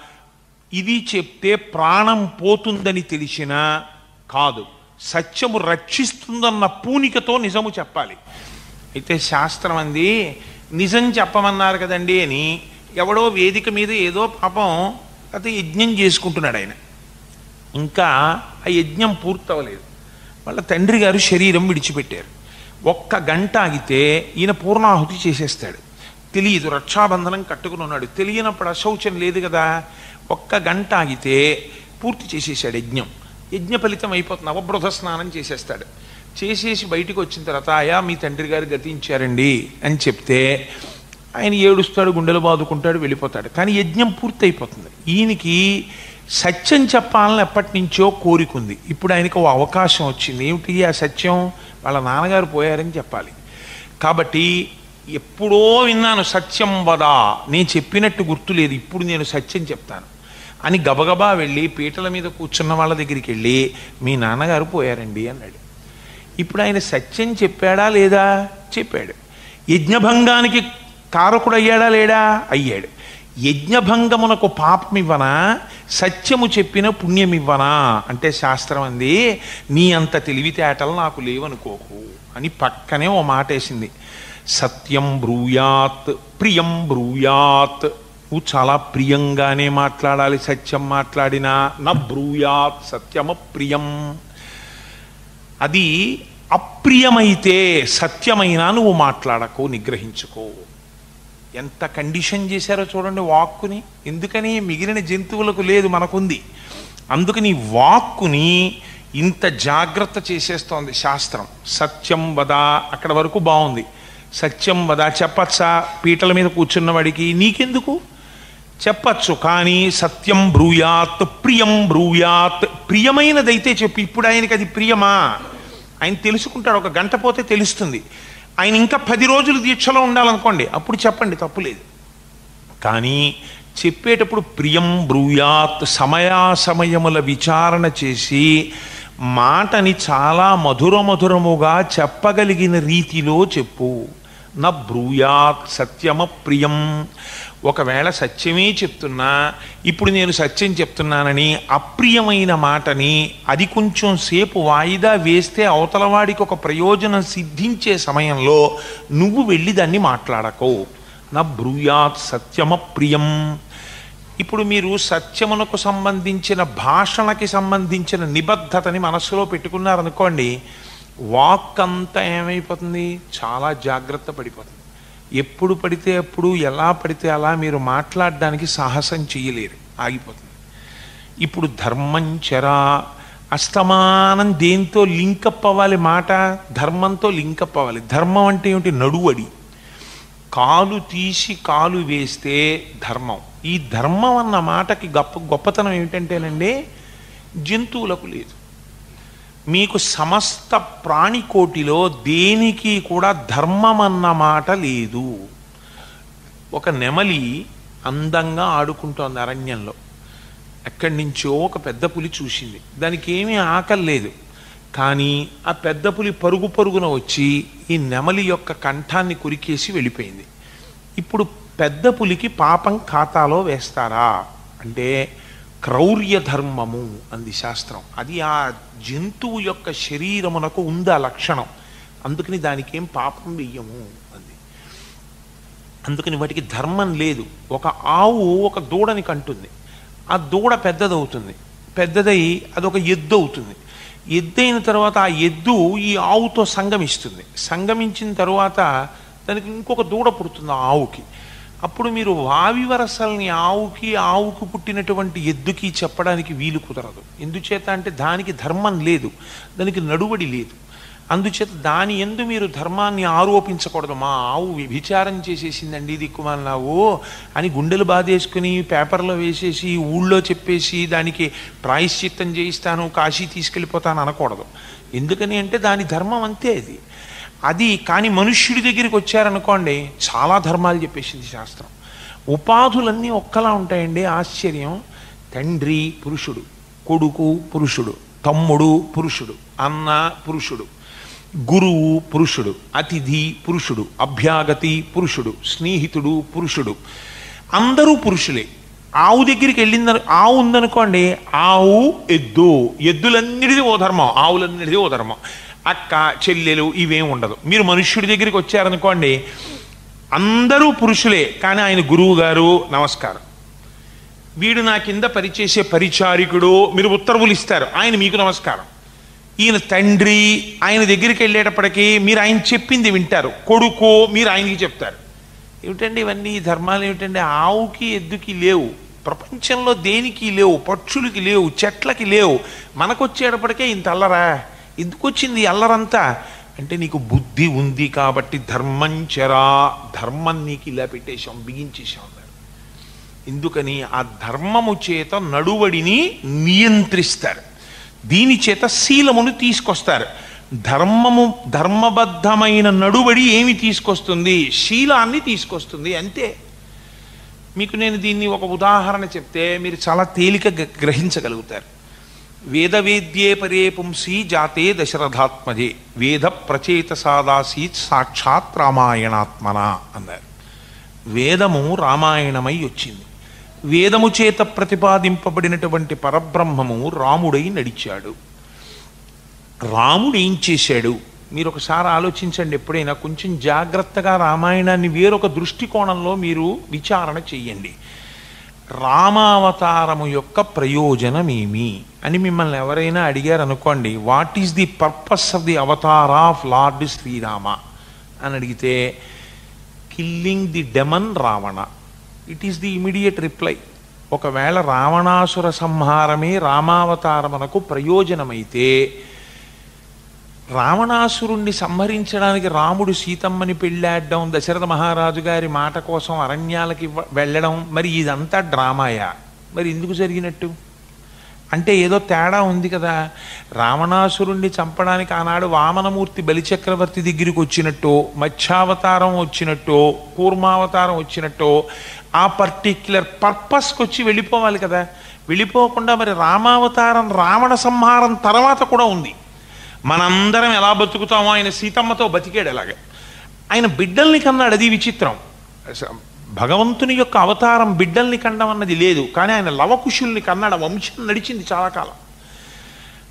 ఇది చెప్తే ప్రాణం పోతుందని తెలిసినా కాదు సత్యము రక్షిస్తుందన్న పూనికతో నిజము చెప్పాలి అయితే శాస్త్రం అంది నిజం చెప్పమన్నారు కదండి అని ఎవడో వేదిక మీద ఏదో పాపం అయితే యజ్ఞం చేసుకుంటున్నాడు ఆయన ఇంకా ఆ యజ్ఞం పూర్తవలేదు వాళ్ళ తండ్రి గారు శరీరం విడిచిపెట్టారు ఒక్క గంట ఆగితే ఈయన పూర్ణాహుతి చేసేస్తాడు తెలియదు రక్షాబంధనం కట్టుకుని ఉన్నాడు తెలియనప్పుడు అశౌచం లేదు కదా ఒక్క గంట ఆగితే పూర్తి చేసేసాడు యజ్ఞం యజ్ఞ ఫలితం అయిపోతుంది అవబృధ స్నానం చేసేస్తాడు చేసేసి బయటికి వచ్చిన తర్వాత అయా మీ తండ్రి గారు గతించారండి అని చెప్తే ఆయన ఏడుస్తాడు గుండెలు బాదుకుంటాడు వెళ్ళిపోతాడు కానీ యజ్ఞం పూర్తి అయిపోతుంది ఈయనకి సత్యం చెప్పాలని ఎప్పటి నుంచో కోరికుంది ఇప్పుడు ఆయనకు ఓ అవకాశం వచ్చింది ఏమిటి ఆ సత్యం వాళ్ళ నాన్నగారు పోయారని చెప్పాలి కాబట్టి ఎప్పుడో విన్నాను సత్యం వదా నేను చెప్పినట్టు గుర్తులేదు ఇప్పుడు నేను సత్యం చెప్తాను అని గబగబా వెళ్ళి పీటల మీద కూర్చున్న వాళ్ళ దగ్గరికి వెళ్ళి మీ నాన్నగారు పోయారండి అన్నాడు ఇప్పుడు ఆయన సత్యం చెప్పాడా లేదా చెప్పాడు యజ్ఞభంగానికి కారకుడు అయ్యాడా లేడా అయ్యాడు యజ్ఞభంగమునకు పాపమివ్వనా సత్యము చెప్పిన పుణ్యమివ్వనా అంటే శాస్త్రం అంది నీ అంత తెలివితేటలు నాకు లేవనుకోకు అని పక్కనే ఓ మాట వేసింది సత్యం బ్రూయాత్ ప్రియం బ్రూయాత్ నువ్వు చాలా ప్రియంగానే మాట్లాడాలి సత్యం మాట్లాడినా నా బ్రూయాత్ సత్యమ ప్రియం అది అప్రియమైతే సత్యమైనా నువ్వు మాట్లాడకు నిగ్రహించుకో ఎంత కండిషన్ చేశారో చూడండి వాక్కుని ఎందుకని మిగిలిన జంతువులకు లేదు మనకుంది అందుకని వాక్కుని ఇంత జాగ్రత్త చేసేస్తోంది శాస్త్రం సత్యం వద అక్కడ వరకు బాగుంది సత్యం వద చెప్పచ్చా పీటల మీద కూర్చున్నవాడికి నీకెందుకు చెప్పచ్చు కానీ సత్యం బ్రూయాత్ ప్రియం బ్రూయాత్ ప్రియమైనదైతే చెప్పు ఇప్పుడు ఆయనకి అది ప్రియమా ఆయన తెలుసుకుంటాడు ఒక గంట పోతే తెలుస్తుంది ఆయన ఇంకా పది రోజులు దీక్షలో ఉండాలనుకోండి అప్పుడు చెప్పండి తప్పులేదు కానీ చెప్పేటప్పుడు ప్రియం బ్రూయాత్ సమయాసమయముల విచారణ చేసి మాటని చాలా మధుర మధురముగా చెప్పగలిగిన రీతిలో చెప్పు నా బ్రూయాత్ సత్యమ ప్రియం ఒకవేళ సత్యమే చెప్తున్నా ఇప్పుడు నేను సత్యం చెప్తున్నానని అప్రియమైన మాటని అది కొంచెం సేపు వాయిదా వేస్తే అవతలవాడికి ఒక ప్రయోజనం సిద్ధించే సమయంలో నువ్వు వెళ్ళి దాన్ని మాట్లాడకో నా బ్రూయాత్ సత్యమ ప్రియం ఇప్పుడు మీరు సత్యమునకు సంబంధించిన భాషణకి సంబంధించిన నిబద్ధతని మనస్సులో పెట్టుకున్నారనుకోండి వాక్ అంతా ఏమైపోతుంది చాలా జాగ్రత్త పడిపోతుంది ఎప్పుడు పడితే అప్పుడు ఎలా పడితే అలా మీరు మాట్లాడడానికి సాహసం చేయలేరు ఆగిపోతుంది ఇప్పుడు ధర్మం చరా అస్తమానం దేంతో లింకప్ అవ్వాలి మాట ధర్మంతో లింకప్ అవ్వాలి ధర్మం అంటే ఏమిటి నడువడి కాలు తీసి కాలు వేస్తే ధర్మం ఈ ధర్మం అన్న మాటకి గొప్ప గొప్పతనం ఏమిటంటేనండి జంతువులకు లేదు మీకు సమస్త ప్రాణికోటిలో దేనికి కూడా ధర్మం అన్న మాట లేదు ఒక నెమలి అందంగా ఆడుకుంటోంది అరణ్యంలో ఎక్కడి నుంచో ఒక పెద్ద పులి చూసింది దానికి ఏమీ ఆకలి లేదు కానీ ఆ పెద్ద పులి పరుగు పరుగున వచ్చి ఈ నెమలి యొక్క కంఠాన్ని కురికేసి వెళ్ళిపోయింది ఇప్పుడు పెద్ద పులికి పాపం ఖాతాలో వేస్తారా అంటే క్రౌర్య ధర్మము అంది శాస్త్రం అది ఆ జంతువు యొక్క శరీరమునకు ఉంది ఆ లక్షణం అందుకని దానికి ఏం పాపం వెయ్యము అంది అందుకని వాటికి ధర్మం లేదు ఒక ఆవు ఒక దూడని కంటుంది ఆ దూడ పెద్దదవుతుంది పెద్దదై అదొక ఎద్దు అవుతుంది ఎద్దైన తర్వాత ఆ ఎద్దు ఈ ఆవుతో సంగమిస్తుంది సంగమించిన తర్వాత దానికి ఇంకొక దూడ పుడుతుంది ఆ ఆవుకి అప్పుడు మీరు వావి వరసల్ని ఆవుకి ఆవుకు పుట్టినటువంటి ఎద్దుకి చెప్పడానికి వీలు కుదరదు ఎందుచేత అంటే దానికి ధర్మం లేదు దానికి నడువడి లేదు అందుచేత దాని ఎందు మీరు ధర్మాన్ని ఆరోపించకూడదు మా ఆవు విచారం చేసేసిందండి దిక్కుమాలినావు అని గుండెలు బాధేసుకుని పేపర్లో వేసేసి ఊళ్ళో చెప్పేసి దానికి ప్రాయశ్చిత్తం చేయిస్తాను కాశీ తీసుకెళ్ళిపోతాను అనకూడదు ఎందుకని అంటే దాని ధర్మం అంతే అది అది కానీ మనుష్యుడి దగ్గరికి వచ్చారనుకోండి చాలా ధర్మాలు చెప్పేసింది శాస్త్రం ఉపాధులన్నీ ఒక్కలా ఉంటాయండి ఆశ్చర్యం తండ్రి పురుషుడు కొడుకు పురుషుడు తమ్ముడు పురుషుడు అన్న పురుషుడు గురువు పురుషుడు అతిథి పురుషుడు అభ్యాగతి పురుషుడు స్నేహితుడు పురుషుడు అందరూ పురుషులే ఆవు దగ్గరికి వెళ్ళింది ఆవు ఉందనుకోండి ఆవు ఎద్దు ఎద్దులన్నిటిది ఓ ధర్మం ఆవులన్నిటిది ఓ ధర్మం అక్క చెల్లెలు ఇవేం ఉండదు మీరు మనుష్యుడి దగ్గరికి వచ్చారనుకోండి అందరూ పురుషులే కానీ ఆయన గురువు గారు నమస్కారం వీడు నా కింద పరిచేసే పరిచారికుడు మీరు ఉత్తర్వులు ఇస్తారు ఆయన మీకు నమస్కారం ఈయన తండ్రి ఆయన దగ్గరికి వెళ్ళేటప్పటికీ మీరు ఆయన చెప్పింది వింటారు కొడుకు మీరు ఆయనకి చెప్తారు ఏమిటండి ఇవన్నీ ఈ ధర్మాలు ఏమిటండి ఆవుకి ఎద్దుకి లేవు ప్రపంచంలో దేనికి లేవు పక్షులకి లేవు చెట్లకి లేవు మనకొచ్చేటప్పటికే ఇంత అల్లరా ఎందుకు వచ్చింది ఈ అల్లరంతా అంటే నీకు బుద్ధి ఉంది కాబట్టి ధర్మం చెరా ధర్మం నీకు ఇలా పెట్టేశాం బిగించేశాం అన్నారు ఎందుకని ఆ ధర్మము చేత నడువడిని నియంత్రిస్తారు దీని చేత శీలమును తీసుకొస్తారు ధర్మము ధర్మబద్ధమైన నడువడి ఏమి తీసుకొస్తుంది శీలాన్ని తీసుకొస్తుంది అంతే మీకు నేను దీన్ని ఒక ఉదాహరణ చెప్తే మీరు చాలా తేలిక గ్రహించగలుగుతారు వేద వేద్యే పరే పుంసి జాతే దశరథాత్మజే వేద ప్రచేత సాదాసీత్ సాక్షాత్ రామాయణాత్మన అన్నారు వేదము రామాయణమై వచ్చింది వేదము చేత ప్రతిపాదింపబడినటువంటి పరబ్రహ్మము రాముడై నడిచాడు రాముడు ఏం చేశాడు మీరు ఒకసారి ఆలోచించండి ఎప్పుడైనా కొంచెం జాగ్రత్తగా రామాయణాన్ని వేరొక దృష్టికోణంలో మీరు విచారణ చెయ్యండి రామావతారము యొక్క ప్రయోజనమేమి అని మిమ్మల్ని ఎవరైనా అడిగారు అనుకోండి what is the purpose of the avatar of lord Srirama అని అడిగితే killing the demon Ravana it is the immediate reply ఒకవేళ రావణాసుర సంహారమే రామావతారమునకు ప్రయోజనమైతే రావణాసురుణ్ణి సంహరించడానికి రాముడు సీతమ్మని పెళ్ళాడడం దశరథ మహారాజు గారి మాట కోసం అరణ్యాలకి ఇవ్వ- వెళ్ళడం మరి ఇదంతా డ్రామాయా మరి ఎందుకు జరిగినట్టు అంటే ఏదో తేడా ఉంది కదా రావణాసురుణ్ణి చంపడానికి ఆనాడు వామనమూర్తి బలిచక్రవర్తి దగ్గరికి వచ్చినట్టు మత్స్యావతారం వచ్చినట్టు కూర్మావతారం వచ్చినట్టు ఆ పర్టిక్యులర్ పర్పస్కి వచ్చి వెళ్ళిపోవాలి కదా వెళ్ళిపోకుండా మరి రామావతారం రావణ సంహారం తర్వాత కూడా ఉంది మనందరం ఎలా బతుకుతామో ఆయన సీతమ్మతో బతికాడు అలాగే ఆయన బిడ్డల్ని కన్నాడు అది విచిత్రం స- భగవంతుని యొక్క అవతారం బిడ్డల్ని కండం అన్నది లేదు కానీ ఆయన లవకుశుల్ని కన్నాడు ఆ వంశం నడిచింది చాలా కాలం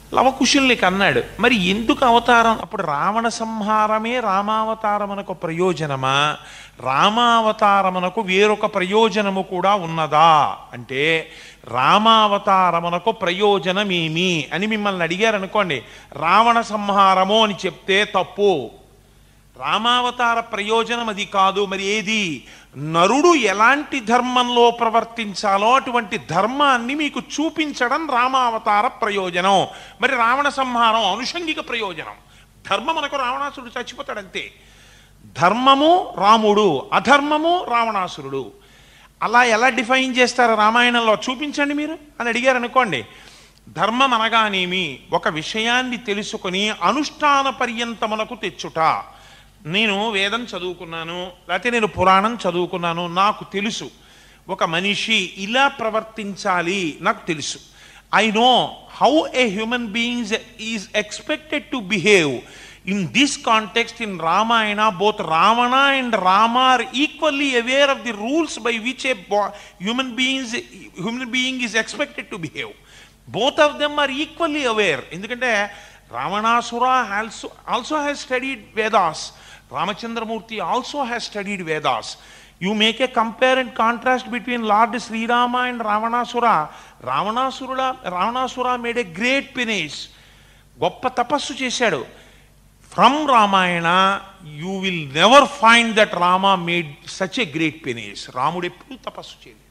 లవకుశుల్ని కన్నాడు మరి ఎందుకు అవతారం అప్పుడు రావణ సంహారమే రామావతారమునకు ప్రయోజనమా రామావతారమునకు వేరొక ప్రయోజనము కూడా ఉన్నదా అంటే రామావతారమునకు ప్రయోజనమేమి అని మిమ్మల్ని అడిగారు అనుకోండి రావణ సంహారము అని చెప్తే తప్పు రామావతార ప్రయోజనం అది కాదు మరి ఏది నరుడు ఎలాంటి ధర్మంలో ప్రవర్తించాలో అటువంటి ధర్మాన్ని మీకు చూపించడం రామావతార ప్రయోజనం మరి రావణ సంహారం అనుషంగిక ప్రయోజనం ధర్మమునకు రావణాసురుడు చచ్చిపోతాడంతే ధర్మము రాముడు అధర్మము రావణాసురుడు అలా ఎలా డిఫైన్ చేస్తారు రామాయణంలో చూపించండి మీరు అని అడిగారు అనుకోండి ధర్మం అనగానేమి ఒక విషయాన్ని తెలుసుకొని అనుష్ఠాన పర్యంతమునకు తెచ్చుట నేను వేదం చదువుకున్నాను లేకపోతే నేను పురాణం చదువుకున్నాను నాకు తెలుసు ఒక మనిషి ఇలా ప్రవర్తించాలి నాకు తెలుసు I know how a human beings is expected to behave in this context in Ramayana both Ravana and Rama are equally aware of the rules by which a human beings human being is expected to behave both of them are equally aware ఎందుకంటే Ravanasura also also has studied Vedas Ramachandramurthy also has studied Vedas you make a compare and contrast between lord Srirama and Ravanasura రావణాసురుడ Ravanasura made a great penance గొప్ప తపస్సు చేశాడు from Ramayana you will never find that Rama made such a great penance రాముడు ఎప్పుడు తపస్సు చేయలేదు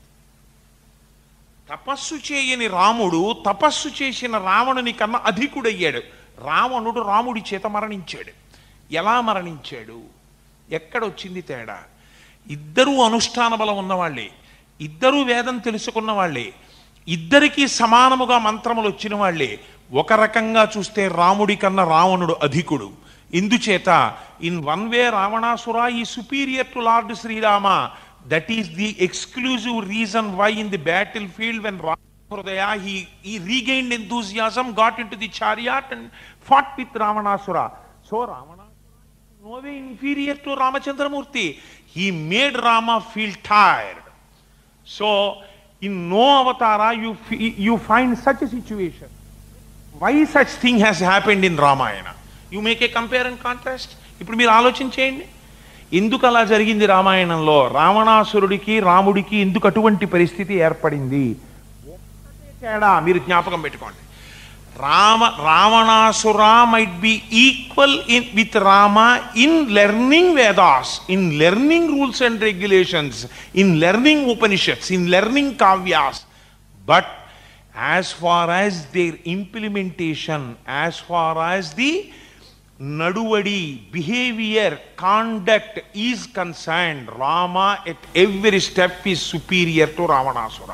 తపస్సు చేయని రాముడు తపస్సు చేసిన రావణుని కన్నా అధికుడయ్యాడు రావణుడు రాముడి చేత మరణించాడు ఎలా మరణించాడు ఎక్కడొచ్చింది తేడా ఇద్దరూ అనుష్ఠాన బలం ఉన్నవాళ్ళే ఇద్దరూ వేదం తెలుసుకున్న వాళ్ళే ఇద్దరికీ సమానముగా మంత్రములు వచ్చిన వాళ్ళే ఒక రకంగా చూస్తే రాముడి కన్నా రావణుడు అధికుడు ఇందుచేత in one way Ravanasura is superior to lord Srirama that is the exclusive reason why in the battle field when హృదయ he he regained enthusiasm got into the chariot and fought with ravanasura so ravana no way inferior to ramachandramurti he made rama feel tired so in no avatara you fe- you find such a situation why such thing has happened in ramayana you make a compare and contrast ఇప్పుడు మీరు ఆలోచన చేయండి ఎందుకు అలా జరిగింది రామాయణంలో రావణాసురుడికి రాముడికి ఎందుకు అటువంటి పరిస్థితి ఏర్పడింది ఒక్కటే తేడా మీరు జ్ఞాపకం పెట్టుకోండి Rama Ravanasura might be equal in with Rama in learning Vedas in learning rules and regulations in learning Upanishads in learning kavyas but as far as their implementation as far as the నడువడి behaviour conduct is concerned Rama at every step is superior to Ravanasura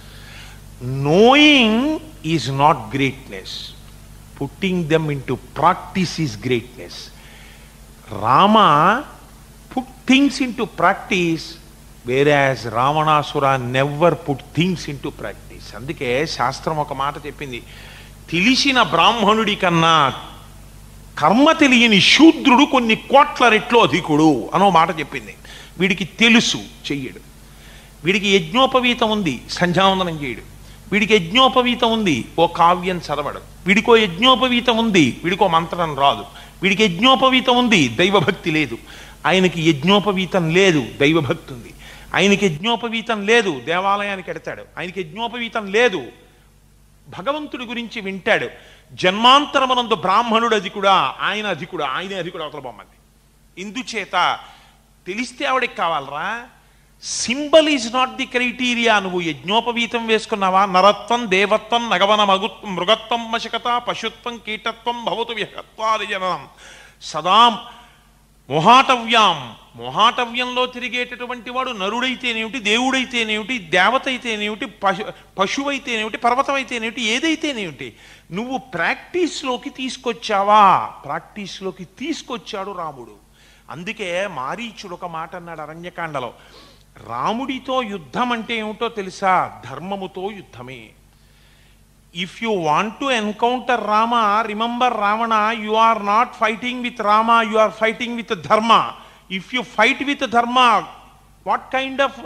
knowing is not greatness putting them into practice is greatness rama put things into practice whereas ravanasura never put things into practice అందుకే శాస్త్రం ఒక మాట చెప్పింది తెలిసిన బ్రాహ్మణుడి కన్నా కర్మ తెలియని శూద్రుడు కొన్ని కోట్ల రెట్లు అధికుడు అనో మాట చెప్పింది వీడికి తెలుసు చెయ్యడు వీడికి యజ్ఞోపవీతం ఉంది సంధ్యావందనం చేయడు వీడికి యజ్ఞోపవీతం ఉంది ఓ కావ్యం చదవడు వీడికో యజ్ఞోపవీతం ఉంది వీడికో మంత్రం రాదు వీడికి యజ్ఞోపవీతం ఉంది దైవభక్తి లేదు ఆయనకి యజ్ఞోపవీతం లేదు దైవభక్తి ఉంది ఆయనకి యజ్ఞోపవీతం లేదు దేవాలయానికి ఎడతాడు ఆయనకి యజ్ఞోపవీతం లేదు భగవంతుడి గురించి వింటాడు జన్మాంతరమనందు బ్రాహ్మణుడు అధికుడా ఆయన అధికుడా ఆయనే అధికుడు అవతల బొమ్మంది ఇందుచేత తెలిస్తే ఆవిడకి కావాలరా symbol is not the criteria నువ్వు యజ్ఞోపవీతం వేసుకున్నావా నరత్వం దేవత్వం నగవన మగు మృగత్వం మశకత పశుత్వం కీటత్వం భవతు విహత్వాది జనం సదా మొహాటవ్యాం మొహాటవ్యంలో తిరిగేటటువంటి వాడు నరుడైతేనేమిటి దేవుడైతేనేమిటి దేవత అయితేనేమిటి పశు పశువైతేనేమిటి పర్వతం అయితేనేమిటి ఏదైతేనేమిటి నువ్వు ప్రాక్టీస్లోకి తీసుకొచ్చావా ప్రాక్టీస్లోకి తీసుకొచ్చాడు రాముడు అందుకే మారీచుడు ఒక మాట అన్నాడు అరణ్యకాండలో రాముడితో యుద్ధం అంటే ఏమిటో తెలుసా ధర్మముతో యుద్ధమే if you want to encounter Rama remember Ravana you are not fighting with Rama you are fighting with dharma if you fight with dharma what kind of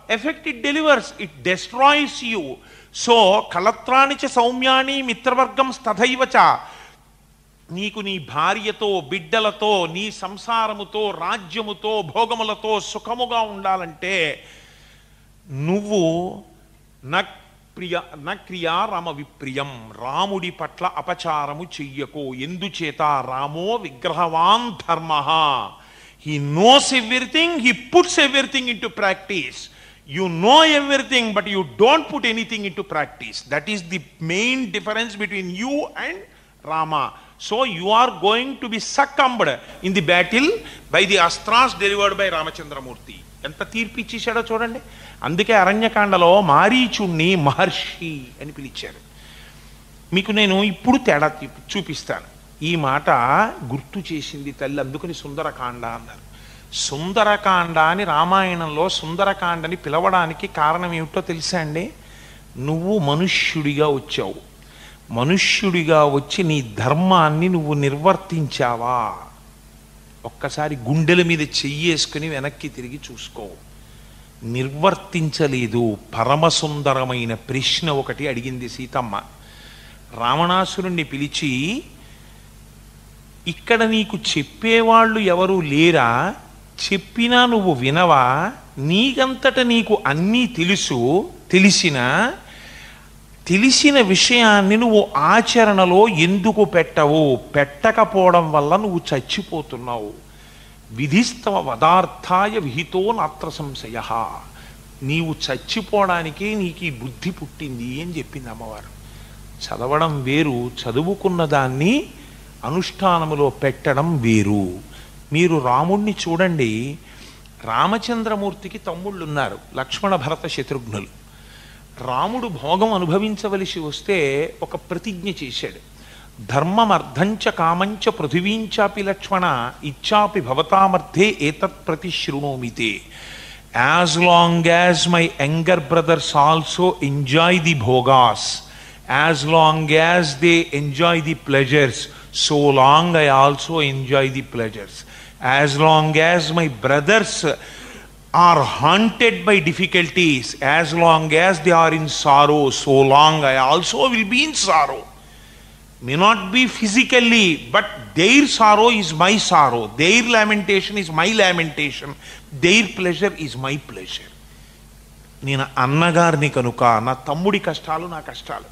effect it delivers it destroys you so కలత్రాణి చ సౌమ్యాని మిత్రవర్గం తథైవ చ నీకు నీ భార్యతో బిడ్డలతో నీ సంసారముతో రాజ్యముతో భోగములతో సుఖముగా ఉండాలంటే నువ్వు న ప్రియ న క్రియా రామ విప్రియం రాముడి పట్ల అపచారము చెయ్యకు ఎందుచేత రామో విగ్రహవాన్ ధర్మ he knows everything he puts everything in to practice you know everything but you don't put anything in to practice that is the main difference between you and Rama so you are going to be succumbed in the battle by the astras delivered by Ramachandramurthy ఎంత తీర్పు ఇచ్చేశాడో చూడండి అందుకే అరణ్యకాండలో మారీచుణ్ణి మహర్షి అని పిలిచారు మీకు నేను ఇప్పుడు తేడా తీ- చూపిస్తాను ఈ మాట గుర్తు చేసింది తల్లి అందుకని సుందరకాండ అన్నారు సుందరకాండ అని రామాయణంలో సుందరకాండని పిలవడానికి కారణం ఏమిటో తెలుసా అండి నువ్వు మనుష్యుడిగా వచ్చావు మనుష్యుడిగా వచ్చి నీ ధర్మాన్ని నువ్వు నిర్వర్తించావా ఒక్కసారి గుండెల మీద చెయ్యేసుకుని వెనక్కి తిరిగి చూసుకో నిర్వర్తించలేదు పరమసుందరమైన ప్రశ్న ఒకటి అడిగింది సీతమ్మ రావణాసురుణ్ణి పిలిచి ఇక్కడ నీకు చెప్పేవాళ్ళు ఎవరు లేరా చెప్పినా నువ్వు వినవా నీకంతట నీకు అన్నీ తెలుసు తెలిసినా తెలిసిన విషయాన్ని నువ్వు ఆచరణలో ఎందుకు పెట్టవు పెట్టకపోవడం వల్ల నువ్వు చచ్చిపోతున్నావు విధిస్తవ వదార్థాయ విహితో నాత్ర సంశయ నీవు చచ్చిపోవడానికి నీకు ఈ బుద్ధి పుట్టింది అని చెప్పింది అమ్మవారు చదవడం వేరు చదువుకున్న దాన్ని అనుష్ఠానములో పెట్టడం వేరు మీరు రాముణ్ణి చూడండి రామచంద్రమూర్తికి తమ్ముళ్ళు ఉన్నారు లక్ష్మణ భరత శత్రుఘ్నులు రాముడు భోగం అనుభవించవలసి వస్తే ఒక ప్రతిజ్ఞ చేశాడు ధర్మమర్థంచ కామంచ పృథివీంచాపి లక్ష్మణ ఇచ్చాపి భవతామర్థే ఏతత్ ప్రతి శృణోమితే as long as my younger brothers also enjoy the bhogas as long as they enjoy the pleasures so long I also enjoy the pleasures as long as my brothers are haunted by difficulties as long as they are in sorrow so long i also will be in sorrow may not be physically but their sorrow is my sorrow their lamentation is my lamentation their pleasure is my pleasure నేను అన్నగారిని కనుక నా తమ్ముడి కష్టాలు నా కష్టాలు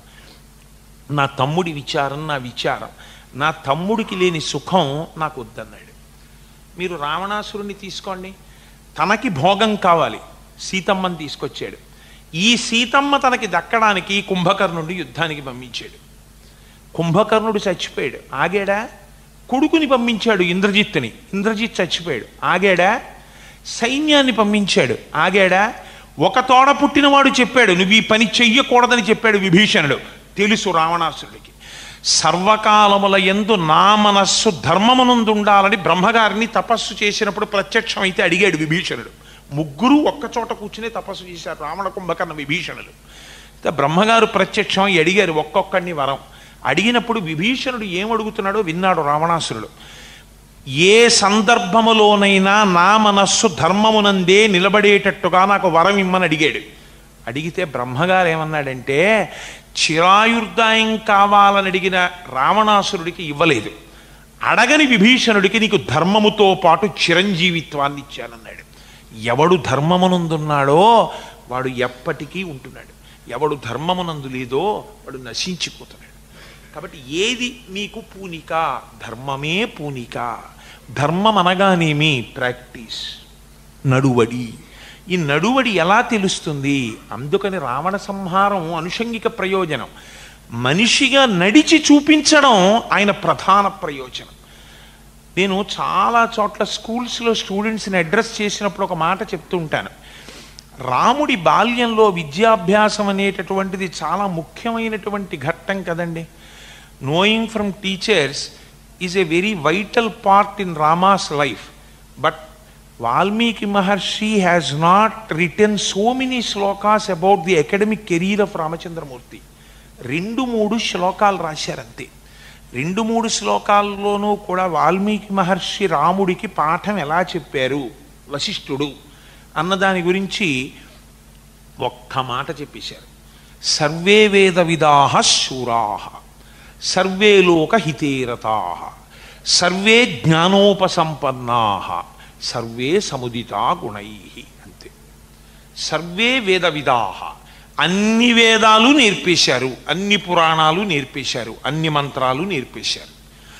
నా తమ్ముడి విచారం నా విచారం నా తమ్ముడికి లేని సుఖం నాకు వద్దన్నాడు మీరు రావణాసురుని తీసుకోండి తనకి భోగం కావాలి సీతమ్మని తీసుకొచ్చాడు ఈ సీతమ్మ తనకి దక్కడానికి కుంభకర్ణుడు యుద్ధానికి పంపించాడు కుంభకర్ణుడు చచ్చిపోయాడు ఆగాడా కొడుకుని పంపించాడు ఇంద్రజిత్తుని ఇంద్రజిత్ చచ్చిపోయాడు ఆగాడా సైన్యాన్ని పంపించాడు ఆగాడా ఒక తోడ పుట్టినవాడు చెప్పాడు నువ్వు ఈ పని చెయ్యకూడదని చెప్పాడు విభీషణుడు తెలుసు రావణాసురుడికి సర్వకాలముల ఎందు నా మనస్సు ధర్మమునందుండాలని బ్రహ్మగారిని తపస్సు చేసినప్పుడు ప్రత్యక్షం అయితే అడిగాడు విభీషణుడు ముగ్గురు ఒక్క చోట కూర్చునే తపస్సు చేశారు రావణ కుంభకర్ణ విభీషణులు అయితే బ్రహ్మగారు ప్రత్యక్షం అయి అడిగారు ఒక్కొక్కడిని వరం అడిగినప్పుడు విభీషణుడు ఏం అడుగుతున్నాడో విన్నాడు రావణాసురుడు ఏ సందర్భములోనైనా నా మనస్సు ధర్మమునందే నిలబడేటట్టుగా నాకు వరం ఇమ్మని అడిగాడు అడిగితే బ్రహ్మగారు ఏమన్నాడంటే చిరాయుర్దాయం కావాలని అడిగిన రావణాసురుడికి ఇవ్వలేదు అడగని విభీషణుడికి నీకు ధర్మముతో పాటు చిరంజీవిత్వాన్ని ఇచ్చానన్నాడు ఎవడు ధర్మమునందున్నాడో వాడు ఎప్పటికీ ఉంటున్నాడు ఎవడు ధర్మమునందు లేదో వాడు నశించిపోతున్నాడు కాబట్టి ఏది నీకు పూనిక ధర్మమే పూనిక ధర్మం అనగానేమి ప్రాక్టీస్ నడువడి ఈ నడువడి ఎలా తెలుస్తుంది అందుకని రావణ సంహారం అనుషంగిక ప్రయోజనం మనిషిగా నడిచి చూపించడం ఆయన ప్రధాన ప్రయోజనం నేను చాలా చోట్ల స్కూల్స్లో స్టూడెంట్స్ని అడ్రస్ చేసినప్పుడు ఒక మాట చెప్తూ ఉంటాను రాముడి బాల్యంలో విద్యాభ్యాసం అనేటటువంటిది చాలా ముఖ్యమైనటువంటి ఘట్టం కదండి knowing from teachers is a very vital part in Rama's life but Valmiki Maharshi has not written so many slokas about the academic career of Ramachandramurthy రెండు మూడు శ్లోకాలు రాశారంతే రెండు మూడు శ్లోకాల్లోనూ కూడా వాల్మీకి మహర్షి రాముడికి పాఠం ఎలా చెప్పారు వశిష్ఠుడు అన్న దాని గురించి ఒక్క మాట చెప్పేశారు సర్వే వేద విదాహ శూరాహ సర్వే లోక హితేరతా సర్వే జ్ఞానోపసంపన్నా సర్వే సముదితా గుణై అంతే సర్వే వేద విదాహ అన్ని వేదాలు నేర్పేశారు అన్ని పురాణాలు నేర్పేశారు అన్ని మంత్రాలు నేర్పేశారు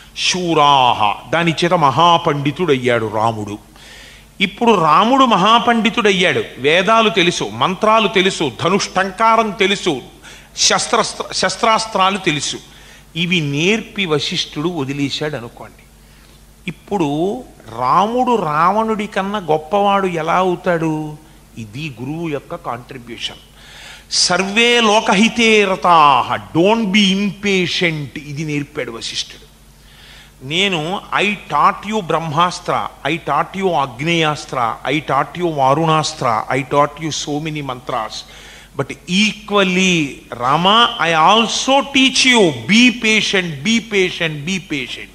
శూరాహ దాని చేత మహాపండితుడయ్యాడు రాముడు ఇప్పుడు రాముడు మహాపండితుడయ్యాడు వేదాలు తెలుసు మంత్రాలు తెలుసు ధనుష్టంకారం తెలుసు శస్త్రస్త్ర శస్త్రాస్త్రాలు తెలుసు ఇవి నేర్పి వశిష్ఠుడు వదిలేశాడు అనుకోండి ఇప్పుడు రాముడు రావణుడి కన్నా గొప్పవాడు ఎలా అవుతాడు ఇది గురువు యొక్క కాంట్రిబ్యూషన్ సర్వే లోకహితే రతా డోంట్ బి ఇంపేషెంట్ ఇది నేర్పాడు వశిష్ఠుడు నేను I taught you Brahmastra I taught you Agneyastra I taught you Varunastra I taught you so many mantras but equally Rama I also teach you be patient be patient be patient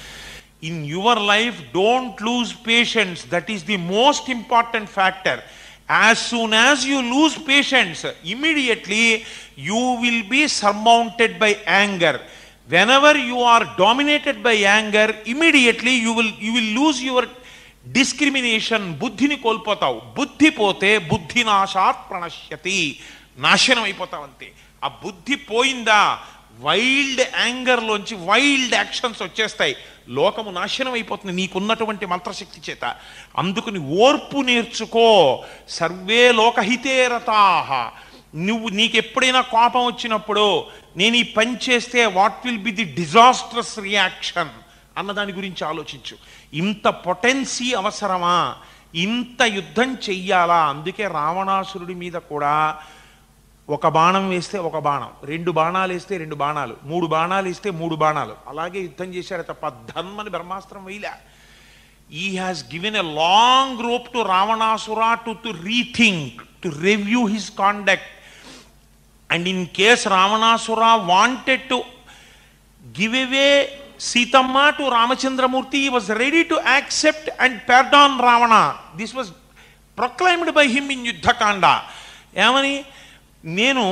in your life don't lose patience that is the most important factor as soon as you lose patience immediately you will be surmounted by anger whenever you are dominated by anger immediately you will you will lose your discrimination బుద్ధిని కోల్పోతావు బుద్ధి పోతే బుద్ధి నాశాత్ ప్రణశ్యతి నాశనం అయిపోతావు అంతే ఆ బుద్ధి పోయిందా వైల్డ్ యాంగర్లోంచి వైల్డ్ యాక్షన్స్ వచ్చేస్తాయి లోకము నాశనం అయిపోతుంది నీకున్నటువంటి మంత్రశక్తి చేత అందుకుని ఓర్పు నేర్చుకో సర్వే లోకహితేరతాహ నువ్వు నీకు ఎప్పుడైనా కోపం వచ్చినప్పుడు నేను ఈ పని చేస్తే what will be the disastrous reaction అన్న దాని గురించి ఆలోచించు ఇంత పొటెన్సీ అవసరమా ఇంత యుద్ధం చెయ్యాలా అందుకే రావణాసురుడి మీద కూడా ఒక బాణం వేస్తే ఒక బాణం రెండు బాణాలు వేస్తే రెండు బాణాలు మూడు బాణాలు వేస్తే మూడు బాణాలు అలాగే యుద్ధం చేశారు తప్ప ధన్మని బ్రహ్మాస్త్రం వేయలే he has given a long rope to Ravanasura to to rethink to review his conduct and in case Ravanasura wanted to give away Sitama to Ramachandramurti, he was ready to accept and pardon Ravana. This was proclaimed by him in Yuddhakanda. ఏమని నేను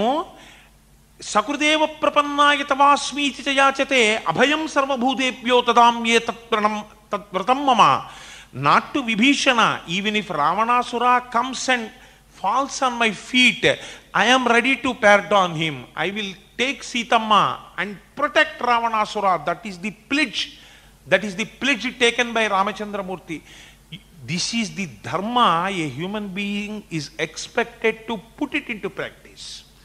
సకృదేవ ప్రపన్నాయ తవాస్మీతి చ యాచతే అభయం సర్వభూతేభ్యో తదాం ఏ తత్ప్రణం తత్వ్రతం మమ not to Vibhishana even if Ravanasura comes and falls on my feet, I am ready to pardon him. I will take Sitama and protect Ravanasura. That is the pledge. That is the pledge taken by Ramachandra Murthy. This is the dharma a human being is expected to put it into practice.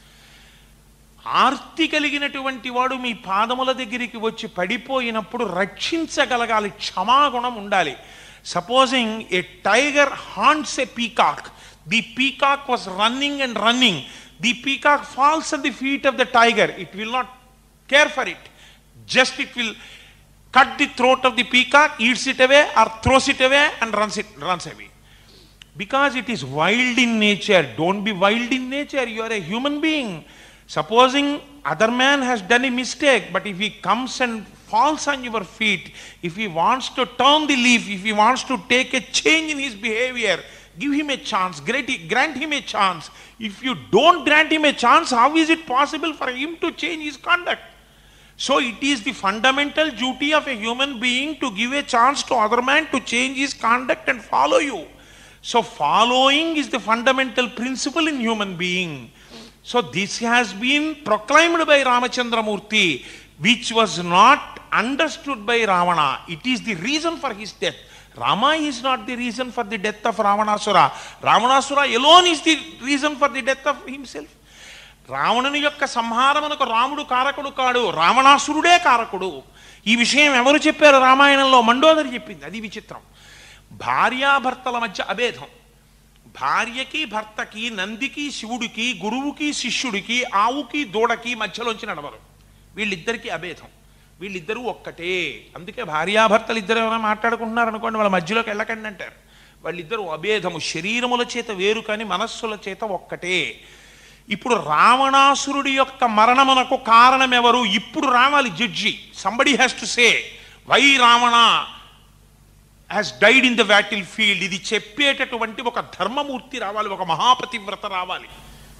ఆర్తి కలిగినటువంటి వాడు మీ పాదముల దగ్గరికి వచ్చి పడిపోయినప్పుడు రక్షించగలగాలి క్షమాగుణం ఉండాలి supposing a tiger haunts a peacock the peacock was running and running the peacock falls at the feet of the tiger it will not care for it just it will cut the throat of the peacock eats it away or throws it away and runs it runs away because it is wild in nature don't be wild in nature you are a human being supposing other man has done a mistake but if he comes and falls on your feet if he wants to turn the leaf if he wants to take a change in his behavior give him a chance grant, grant him a chance if you don't grant him a chance how is it possible for him to change his conduct so it is the fundamental duty of a human being to give a chance to other man to change his conduct and follow you so following is the fundamental principle in human being. So this has been proclaimed by Ramachandramurti, which was not understood by Ravana. It is the reason for his death. Rama is not the reason for the death of Ravanasura. Ravanasura alone is the reason for the death of himself. రావణుని యొక్క సంహారమునకు రాముడు కారకుడు కాడు రావణాసురుడే కారకుడు ఈ విషయం ఎవరు చెప్పారు రామాయణంలో మండోదరి చెప్పింది అది విచిత్రం భార్యాభర్తల మధ్య అభేదం భార్యకి భర్తకి నందికి శివుడికి గురువుకి శిష్యుడికి ఆవుకి దూడకి మధ్యలోంచి నడవరు వీళ్ళిద్దరికీ అభేదం వీళ్ళిద్దరూ ఒక్కటే అందుకే భార్యాభర్తలు ఇద్దరు ఏమైనా మాట్లాడుకుంటున్నారు అనుకోండి వాళ్ళ మధ్యలోకి వెళ్ళకండి అంటారు వాళ్ళిద్దరూ అభేదము శరీరముల చేత వేరు కానీ మనస్సుల చేత ఒక్కటే ఇప్పుడు రావణాసురుడి యొక్క మరణమునకు కారణం ఎవరు ఇప్పుడు రావాలి judge somebody has to say why Ravana has died in the battle field ఇది చెప్పేటటువంటి ఒక ధర్మమూర్తి రావాలి ఒక మహాపతివ్రత రావాలి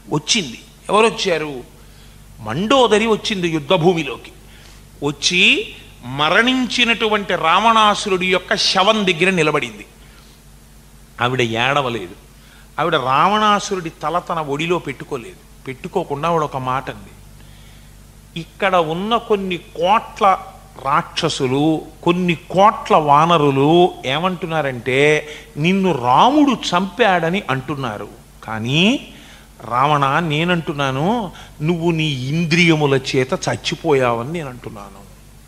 వచ్చింది ఎవరు వచ్చారు మండోదరి వచ్చింది యుద్ధభూమిలోకి వచ్చి మరణించినటువంటి రావణాసురుడి యొక్క శవం దగ్గర నిలబడింది ఆవిడ ఏడవలేదు ఆవిడ రావణాసురుడి తల తన ఒడిలో పెట్టుకోలేదు పెట్టుకోకుండా ఆవిడ ఒక మాట అంది ఇక్కడ ఉన్న కొన్ని కోట్ల రాక్షసులు కొన్ని కోట్ల వానరులు ఏమంటున్నారంటే నిన్ను రాముడు చంపాడని అంటున్నారు కానీ రావణ నేనంటున్నాను నువ్వు నీ ఇంద్రియముల చేత చచ్చిపోయావని నేను అంటున్నాను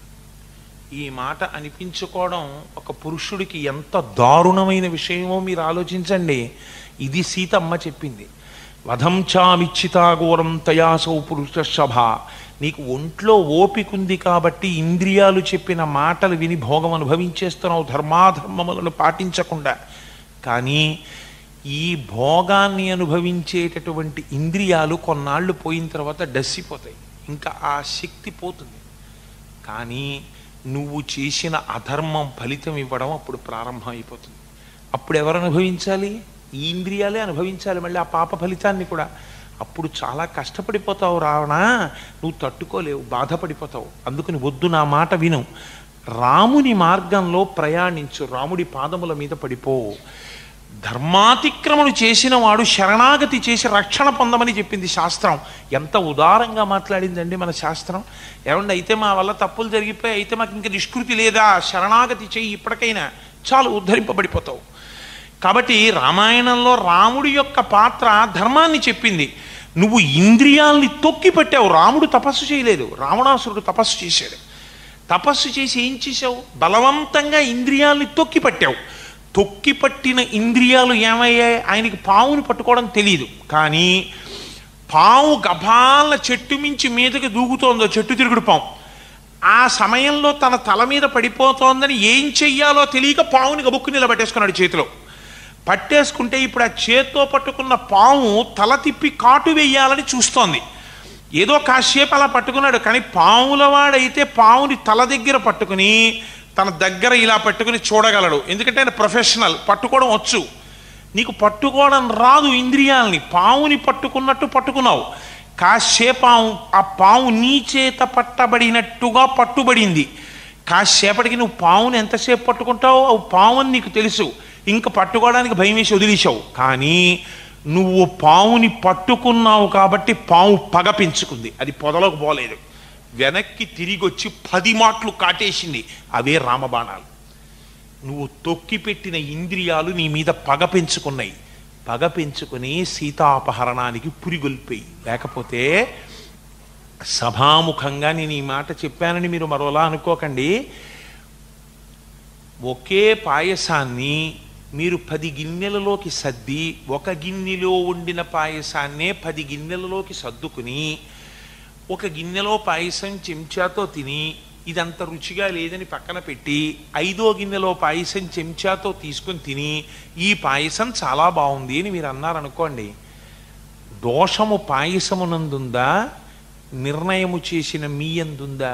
ఈ మాట అనిపించుకోవడం ఒక పురుషుడికి ఎంత దారుణమైన విషయమో మీరు ఆలోచించండి ఇది సీతమ్మ చెప్పింది వధంచామిచ్చితాఘోరం తయాసౌ పురుష సభ నీకు ఒంట్లో ఓపికంది కాబట్టి ఇంద్రియాలు చెప్పిన మాటలు విని భోగం అనుభవించేస్తున్నావు ధర్మాధర్మములను పాటించకుండా కానీ ఈ భోగాన్ని అనుభవించేటటువంటి ఇంద్రియాలు కొన్నాళ్ళు పోయిన తర్వాత డస్సిపోతాయి ఇంకా ఆ శక్తి పోతుంది కానీ నువ్వు చేసిన అధర్మం ఫలితం ఇవ్వడం అప్పుడు ప్రారంభం అయిపోతుంది అప్పుడు ఎవరు అనుభవించాలి ఈ ఇంద్రియాలే అనుభవించాలి మళ్ళీ ఆ పాప ఫలితాన్ని కూడా అప్పుడు చాలా కష్టపడిపోతావు రావణ నువ్వు తట్టుకోలేవు బాధపడిపోతావు అందుకని వద్దు నా మాట విను రాముని మార్గంలో ప్రయాణించు రాముడి పాదముల మీద పడిపో ధర్మాతిక్రమణ చేసిన వాడు శరణాగతి చేసి రక్షణ పొందమని చెప్పింది శాస్త్రం ఎంత ఉదారంగా మాట్లాడిందండి మన శాస్త్రం ఏమండి అయితే మా వల్ల తప్పులు జరిగిపోయి అయితే మాకు ఇంకా నిష్కృతి లేదా శరణాగతి చెయ్యి ఇప్పటికైనా చాలు ఉద్ధరింపబడిపోతావు కాబట్టి రామాయణంలో రాముడి యొక్క పాత్ర ధర్మాన్ని చెప్పింది నువ్వు ఇంద్రియాల్ని తొక్కి పెట్టావు రాముడు తపస్సు చేయలేదు రావణాసురుడు తపస్సు చేశాడు తపస్సు చేసి ఏం చేశావు బలవంతంగా ఇంద్రియాల్ని తొక్కి పట్టావు తొక్కి పట్టిన ఇంద్రియాలు ఏమయ్యాయి ఆయనకి పావుని పట్టుకోవడం తెలియదు కానీ పావు గభాల చెట్టు మించి మీదకి దూకుతోందో చెట్టు తిరుగుడు పాము ఆ సమయంలో తన తల మీద పడిపోతోందని ఏం చెయ్యాలో తెలియక పావుని గబుక్కు నిలబెట్టేసుకున్నాడు చేతిలో పట్టేసుకుంటే ఇప్పుడు ఆ చేత్తో పట్టుకున్న పాము తల తిప్పి కాటు వెయ్యాలని చూస్తోంది ఏదో కాసేపు అలా పట్టుకున్నాడు కానీ పాముల వాడైతే పావుని తల దగ్గర పట్టుకుని తన దగ్గర ఇలా పట్టుకుని చూడగలడు ఎందుకంటే ఆయన ప్రొఫెషనల్ పట్టుకోవడం వచ్చు నీకు పట్టుకోవడం రాదు ఇంద్రియాలని పావుని పట్టుకున్నట్టు పట్టుకున్నావు కాసేపు ఆ- ఆ పాము నీ చేత పట్టబడినట్టుగా పట్టుబడింది కాసేపటికి నువ్వు పావుని ఎంతసేపు పట్టుకుంటావు అవు పావు అని నీకు తెలుసు ఇంక పట్టుకోవడానికి భయం వేసి వదిలేసావు కానీ నువ్వు పావుని పట్టుకున్నావు కాబట్టి పాము పగ పెంచుకుంది అది పొదలోకి పోలేదు వెనక్కి తిరిగి వచ్చి పది మాటలు కాటేసింది అవే రామబాణాలు నువ్వు తొక్కి పెట్టిన ఇంద్రియాలు నీ మీద పగ పెంచుకున్నాయి పగ పెంచుకుని సీతాపహరణానికి పురిగొల్పాయి లేకపోతే సభాముఖంగా నేను ఈ మాట చెప్పానని మీరు మరోలా అనుకోకండి ఒకే పాయసాన్ని మీరు పది గిన్నెలలోకి సర్ది ఒక గిన్నెలో వండిన పాయసాన్నే పది గిన్నెలలోకి సర్దుకుని ఒక గిన్నెలో పాయసం చెంచాతో తిని ఇదంత రుచిగా లేదని పక్కన పెట్టి ఐదో గిన్నెలో పాయసం చెంచాతో తీసుకుని తిని ఈ పాయసం చాలా బాగుంది అని మీరు అన్నారనుకోండి దోషము పాయసమునందుందా నిర్ణయము చేసిన మీ ఎందుందా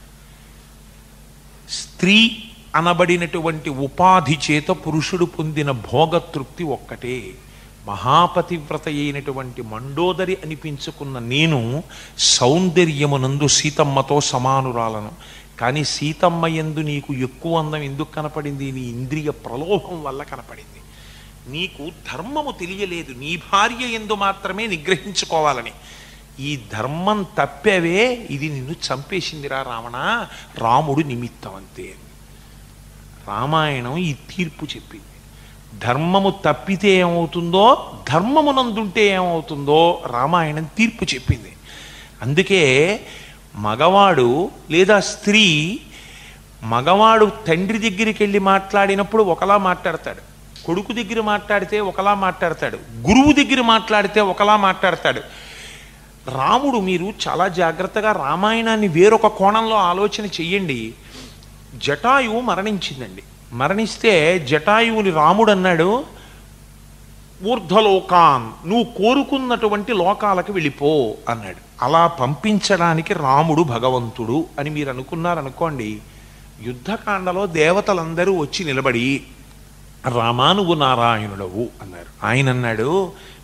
స్త్రీ అనబడినటువంటి ఉపాధి చేత పురుషుడు పొందిన భోగతృప్తి ఒక్కటే మహాపతివ్రత అయినటువంటి మండోదరి అనిపించుకున్న నేను సౌందర్యమునందు సీతమ్మతో సమానురాలను కానీ సీతమ్మ ఎందు నీకు ఎక్కువ అందం ఎందుకు కనపడింది నీ ఇంద్రియ ప్రలోభం వల్ల కనపడింది నీకు ధర్మము తెలియలేదు నీ భార్య ఎందు మాత్రమే నిగ్రహించుకోవాలని ఈ ధర్మం తప్పేవే ఇది నిన్ను చంపేసిందిరా రావణ రాముడు నిమిత్తం అంతే రామాయణం ఈ తీర్పు చెప్పింది ధర్మము తప్పితే ఏమవుతుందో ధర్మమునందుంటే ఏమవుతుందో రామాయణం తీర్పు చెప్పింది అందుకే మగవాడు లేదా స్త్రీ మగవాడు తండ్రి దగ్గరికి వెళ్ళి మాట్లాడినప్పుడు ఒకలా మాట్లాడతాడు కొడుకు దగ్గర మాట్లాడితే ఒకలా మాట్లాడతాడు గురువు దగ్గర మాట్లాడితే ఒకలా మాట్లాడతాడు రాముడు మీరు చాలా జాగ్రత్తగా రామాయణాన్ని వేరొక కోణంలో ఆలోచన చెయ్యండి జటాయువు మరణించిందండి మరణిస్తే జటాయువుని రాముడు అన్నాడు ఊర్ధ్వలోకాన్ నువ్వు కోరుకున్నటువంటి లోకాలకు వెళ్ళిపో అన్నాడు అలా పంపించడానికి రాముడు భగవంతుడు అని మీరు అనుకున్నారనుకోండి యుద్ధకాండలో దేవతలందరూ వచ్చి నిలబడి రామా నువ్వు నారాయణుడవు అన్నారు ఆయన అన్నాడు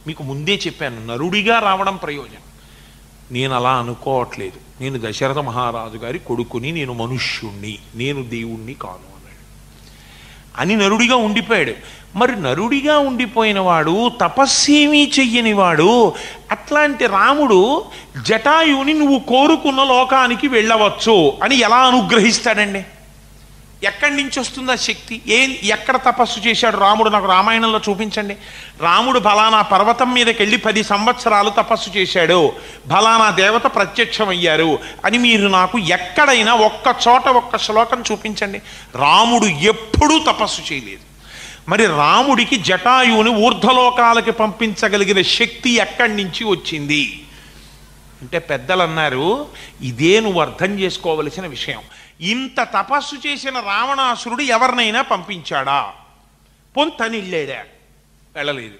మీకు ముందే చెప్పాను నరుడిగా రావడం ప్రయోజనం నేను అలా అనుకోవట్లేదు నేను దశరథ మహారాజు గారి కొడుకుని నేను మనుష్యుణ్ణి నేను దేవుణ్ణి కాను అన్నాడు అని నరుడిగా ఉండిపోయాడు మరి నరుడిగా ఉండిపోయిన వాడు తపస్సేమీ చెయ్యని వాడు అట్లాంటి రాముడు జటాయువుని నువ్వు కోరుకున్న లోకానికి వెళ్ళవచ్చు అని ఎలా అనుగ్రహిస్తాడండి ఎక్కడి నుంచి వస్తుంది ఆ శక్తి ఏ ఎక్కడ తపస్సు చేశాడు రాముడు నాకు రామాయణంలో చూపించండి రాముడు ఫలానా పర్వతం మీదకి వెళ్ళి పది సంవత్సరాలు తపస్సు చేశాడు ఫలానా దేవత ప్రత్యక్షమయ్యారు అని మీరు నాకు ఎక్కడైనా ఒక్క చోట ఒక్క శ్లోకం చూపించండి రాముడు ఎప్పుడూ తపస్సు చేయలేదు మరి రాముడికి జటాయువుని ఊర్ధ్వలోకాలకి పంపించగలిగిన శక్తి ఎక్కడి నుంచి వచ్చింది అంటే పెద్దలు అన్నారు ఇదే నువ్వు అర్థం చేసుకోవలసిన విషయం ఇంత తపస్సు చేసిన రావణాసురుడు ఎవరినైనా పంపించాడా పొంతనిళ్ళాడా వెళ్ళలేదు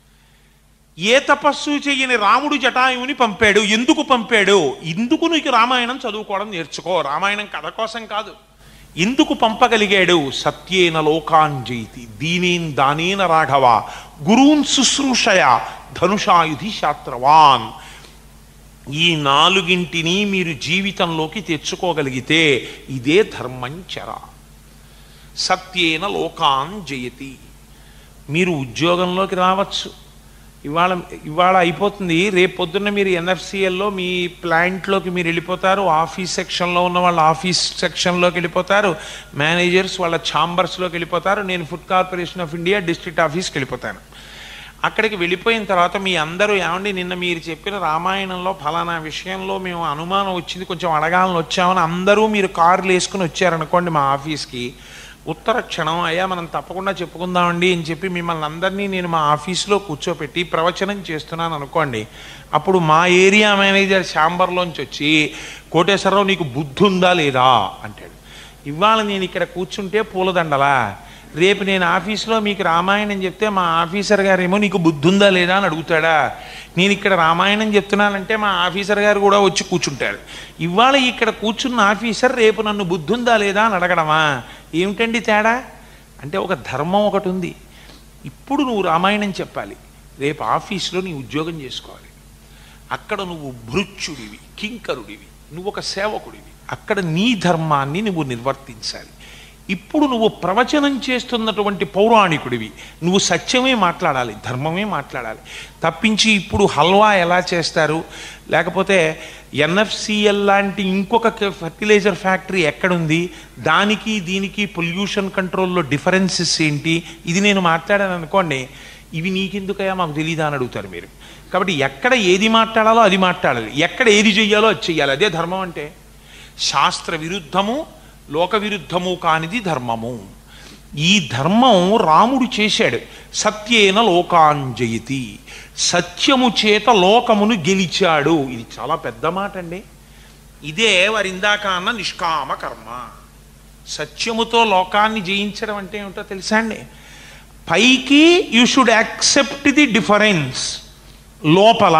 ఏ తపస్సు చేయని రాముడు జటాయువుని పంపాడు ఎందుకు పంపాడు ఇందుకు నీకు రామాయణం చదువుకోవడం నేర్చుకో రామాయణం కథ కోసం కాదు ఎందుకు పంపగలిగాడు సత్యేన లోకాంజయితి దీనేన్ దానేన రాఘవ గురూన్ శుశ్రూషయ ధనుషాయుధి శాస్త్రవాన్ ఈ నాలుగింటిని మీరు జీవితంలోకి తెచ్చుకోగలిగితే ఇదే ధర్మంచర సత్యేన లోకాన్ జయతి మీరు ఉద్యోగంలోకి రావచ్చు ఇవాళ ఇవాళ అయిపోతుంది రేపు పొద్దున్న మీరు ఎన్ఎఫ్సిఎల్లో మీ ప్లాంట్లోకి మీరు వెళ్ళిపోతారు ఆఫీస్ సెక్షన్లో ఉన్న వాళ్ళ ఆఫీస్ సెక్షన్లోకి వెళ్ళిపోతారు మేనేజర్స్ వాళ్ళ ఛాంబర్స్లోకి వెళ్ళిపోతారు నేను food corporation of India district ఆఫీస్కి వెళ్ళిపోతాను అక్కడికి వెళ్ళిపోయిన తర్వాత మీ అందరూ ఏమండి నిన్న మీరు చెప్పిన రామాయణంలో ఫలానా విషయంలో మేము అనుమానం వచ్చింది కొంచెం అడగాలని వచ్చామని అందరూ మీరు కార్లు వేసుకుని వచ్చారనుకోండి మా ఆఫీస్కి ఉత్తర క్షణం అయ్యా మనం తప్పకుండా చెప్పుకుందామండి అని చెప్పి మిమ్మల్ని అందరినీ నేను మా ఆఫీస్లో కూర్చోపెట్టి ప్రవచనం చేస్తున్నాను అనుకోండి అప్పుడు మా ఏరియా మేనేజర్ ఛాంబర్లోంచి వచ్చి కోటేశ్వరరావు నీకు బుద్ధి ఉందా లేదా అంటాడు ఇవాళ నేను ఇక్కడ కూర్చుంటే పూలదండలా రేపు నేను ఆఫీస్లో మీకు రామాయణం చెప్తే మా ఆఫీసర్ గారేమో నీకు బుద్ధి ఉందా లేదా అని అడుగుతాడా నేను ఇక్కడ రామాయణం చెప్తున్నానంటే మా ఆఫీసర్ గారు కూడా వచ్చి కూర్చుంటారు ఇవాళ ఇక్కడ కూర్చున్న ఆఫీసర్ రేపు నన్ను బుద్ధి ఉందా లేదా అని అడగడమా ఏమిటండి తేడా అంటే ఒక ధర్మం ఒకటి ఉంది ఇప్పుడు నువ్వు రామాయణం చెప్పాలి రేపు ఆఫీస్లో నీ ఉద్యోగం చేసుకోవాలి అక్కడ నువ్వు భృత్యుడివి కింకరుడివి నువ్వు ఒక సేవకుడివి అక్కడ నీ ధర్మాన్ని నువ్వు నిర్వర్తించాలి ఇప్పుడు నువ్వు ప్రవచనం చేస్తున్నటువంటి పౌరాణికుడివి నువ్వు సత్యమే మాట్లాడాలి ధర్మమే మాట్లాడాలి తప్పించి ఇప్పుడు హల్వా ఎలా చేస్తారు లేకపోతే ఎన్ఎఫ్సిఎల్ లాంటి ఇంకొక ఫర్టిలైజర్ ఫ్యాక్టరీ ఎక్కడుంది దానికి దీనికి పొల్యూషన్ కంట్రోల్లో డిఫరెన్సెస్ ఏంటి ఇది నేను మాట్లాడాను అనుకోండి ఇవి నీకెందుకయ్యా మాకు తెలియదా అని అడుగుతారు మీరు కాబట్టి ఎక్కడ ఏది మాట్లాడాలో అది మాట్లాడాలి ఎక్కడ ఏది చెయ్యాలో అది చెయ్యాలి అదే ధర్మం అంటే శాస్త్ర విరుద్ధము లోక విరుద్ధము కానిది ధర్మము ఈ ధర్మం రాముడు చేశాడు సత్యేన లోకాంజయతి సత్యము చేత లోకమును గెలిచాడు ఇది చాలా పెద్ద మాట అండి ఇదే వారి ఇందాక అన్న నిష్కామ కర్మ సత్యముతో లోకాన్ని జయించడం అంటే ఏమిటో తెలుసా అండి పైకి you should accept the difference లోపల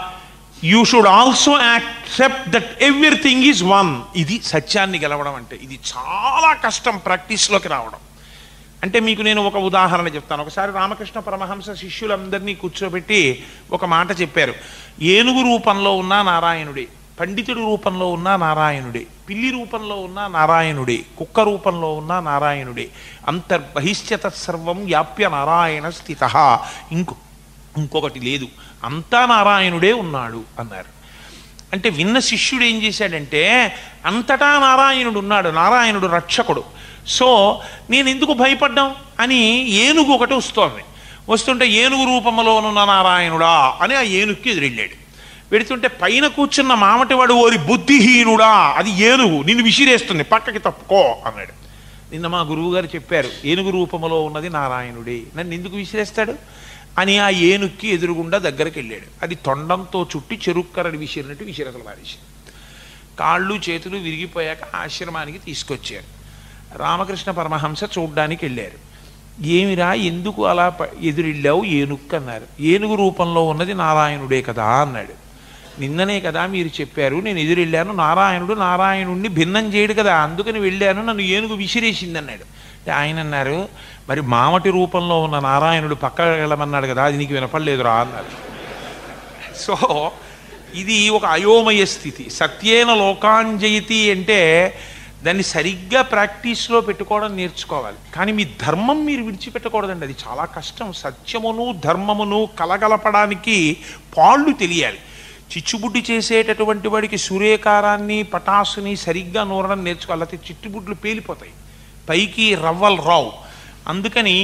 you should also accept that everything is one ఇది సత్యాన్ని గెలవడం అంటే ఇది చాలా కష్టం ప్రాక్టీస్లోకి రావడం అంటే మీకు నేను ఒక ఉదాహరణ చెప్తాను ఒకసారి రామకృష్ణ పరమహంస శిష్యులందరినీ కూర్చోబెట్టి ఒక మాట చెప్పారు ఏనుగు రూపంలో ఉన్న నారాయణుడే పండితుడి రూపంలో ఉన్న నారాయణుడే పిల్లి రూపంలో ఉన్న నారాయణుడే కుక్క రూపంలో ఉన్న నారాయణుడే అంతర్బహిష్యత సర్వం వ్యాప్య నారాయణ స్థిత ఇంకో ఇంకొకటి లేదు అంతా నారాయణుడే ఉన్నాడు అన్నారు అంటే విన్న శిష్యుడు ఏం చేశాడంటే అంతటా నారాయణుడు ఉన్నాడు నారాయణుడు రక్షకుడు సో నేను ఎందుకు భయపడ్డాం అని ఏనుగు ఒకటి వస్తోంది వస్తుంటే ఏనుగు రూపంలో ఉన్న నారాయణుడా అని ఆ ఏనుగుకి ఎదురెళ్ళాడు పెడుతుంటే పైన కూర్చున్న మామటివాడు ఓరి బుద్ధిహీనుడా అది ఏనుగు నిన్ను విసిరేస్తుంది పక్కకి తప్పుకో అన్నాడు నిన్న మా గురువు గారు చెప్పారు ఏనుగు రూపంలో ఉన్నది నారాయణుడే నన్ను ఎందుకు విసిరేస్తాడు అని ఆ ఏనుక్కి ఎదురుగుండా దగ్గరికి వెళ్ళాడు అది తొండంతో చుట్టి చెరుక్కరని విసిరినట్టు విసిరసలు పారేసి కాళ్ళు చేతులు విరిగిపోయాక ఆశ్రమానికి తీసుకొచ్చారు రామకృష్ణ పరమహంస చూడ్డానికి వెళ్ళారు ఏమిరా ఎందుకు అలా ప- ఎదురెళ్ళావు ఏనుక్కు అన్నారు ఏనుగు రూపంలో ఉన్నది నారాయణుడే కదా అన్నాడు నిన్ననే కదా మీరు చెప్పారు నేను ఎదురెళ్ళాను నారాయణుడు నారాయణుడిని భిన్నం చేయడు కదా అందుకని వెళ్ళాను నన్ను ఏనుగు విసిరేసింది అన్నాడు అంటే ఆయన అన్నారు మరి మామటి రూపంలో ఉన్న నారాయణుడు పక్క వెళ్ళమన్నాడు కదా అది నీకు వినపడలేదురా అన్నారు సో ఇది ఒక అయోమయ స్థితి సత్యేన లోకాంజయతి అంటే దాన్ని సరిగ్గా ప్రాక్టీస్లో పెట్టుకోవడం నేర్చుకోవాలి కానీ మీ ధర్మం మీరు విడిచిపెట్టకూడదండి అది చాలా కష్టం సత్యమును ధర్మమును కలగలపడానికి పాళ్ళు తెలియాలి చిచ్చుబుడ్డి చేసేటటువంటి వాడికి సూర్యకారాన్ని పటాసుని సరిగ్గా నూరడం నేర్చుకోవాలి అయితే చిట్టుబుడ్లు పేలిపోతాయి పైకి రవ్వలు రావు అందుకని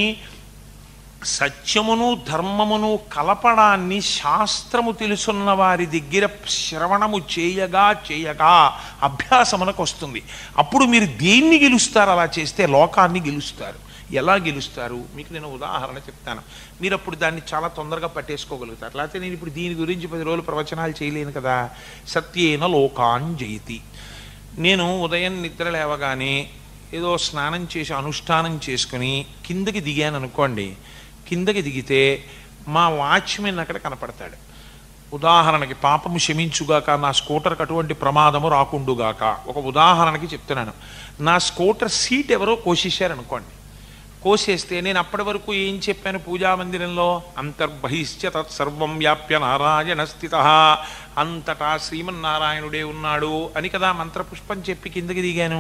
సత్యమును ధర్మమును కలపడాన్ని శాస్త్రము తెలుసున్న వారి దగ్గర శ్రవణము చేయగా చేయగా అభ్యాసమునకు వస్తుంది అప్పుడు మీరు దేన్ని గెలుస్తారు అలా చేస్తే లోకాన్ని గెలుస్తారు ఎలా గెలుస్తారు మీకు నేను ఉదాహరణ చెప్తాను మీరు అప్పుడు దాన్ని చాలా తొందరగా పట్టేసుకోగలుగుతారు లేకపోతే నేను ఇప్పుడు దీని గురించి పది రోజులు ప్రవచనాలు చేయలేను కదా సత్యేన లోకాన్ జయతి నేను ఉదయం నిద్ర లేవగానే ఏదో స్నానం చేసి అనుష్ఠానం చేసుకుని కిందకి దిగాను అనుకోండి కిందకి దిగితే మా వాచ్మెన్ అక్కడ కనపడతాడు ఉదాహరణకి పాపము క్షమించుగాక నా స్కూటర్కి అటువంటి ప్రమాదము రాకుండుగాక ఒక ఉదాహరణకి చెప్తున్నాను నా స్కూటర్ సీట్ ఎవరో కోసేశారనుకోండి కోసేస్తే నేను అప్పటి వరకు ఏం చెప్పాను పూజా మందిరంలో అంతర్బహిశ్చ తత్సర్వం వ్యాప్య నారాయణ స్థిత అంతటా శ్రీమన్నారాయణుడే ఉన్నాడు అని కదా మంత్రపుష్పం చెప్పి కిందకి దిగాను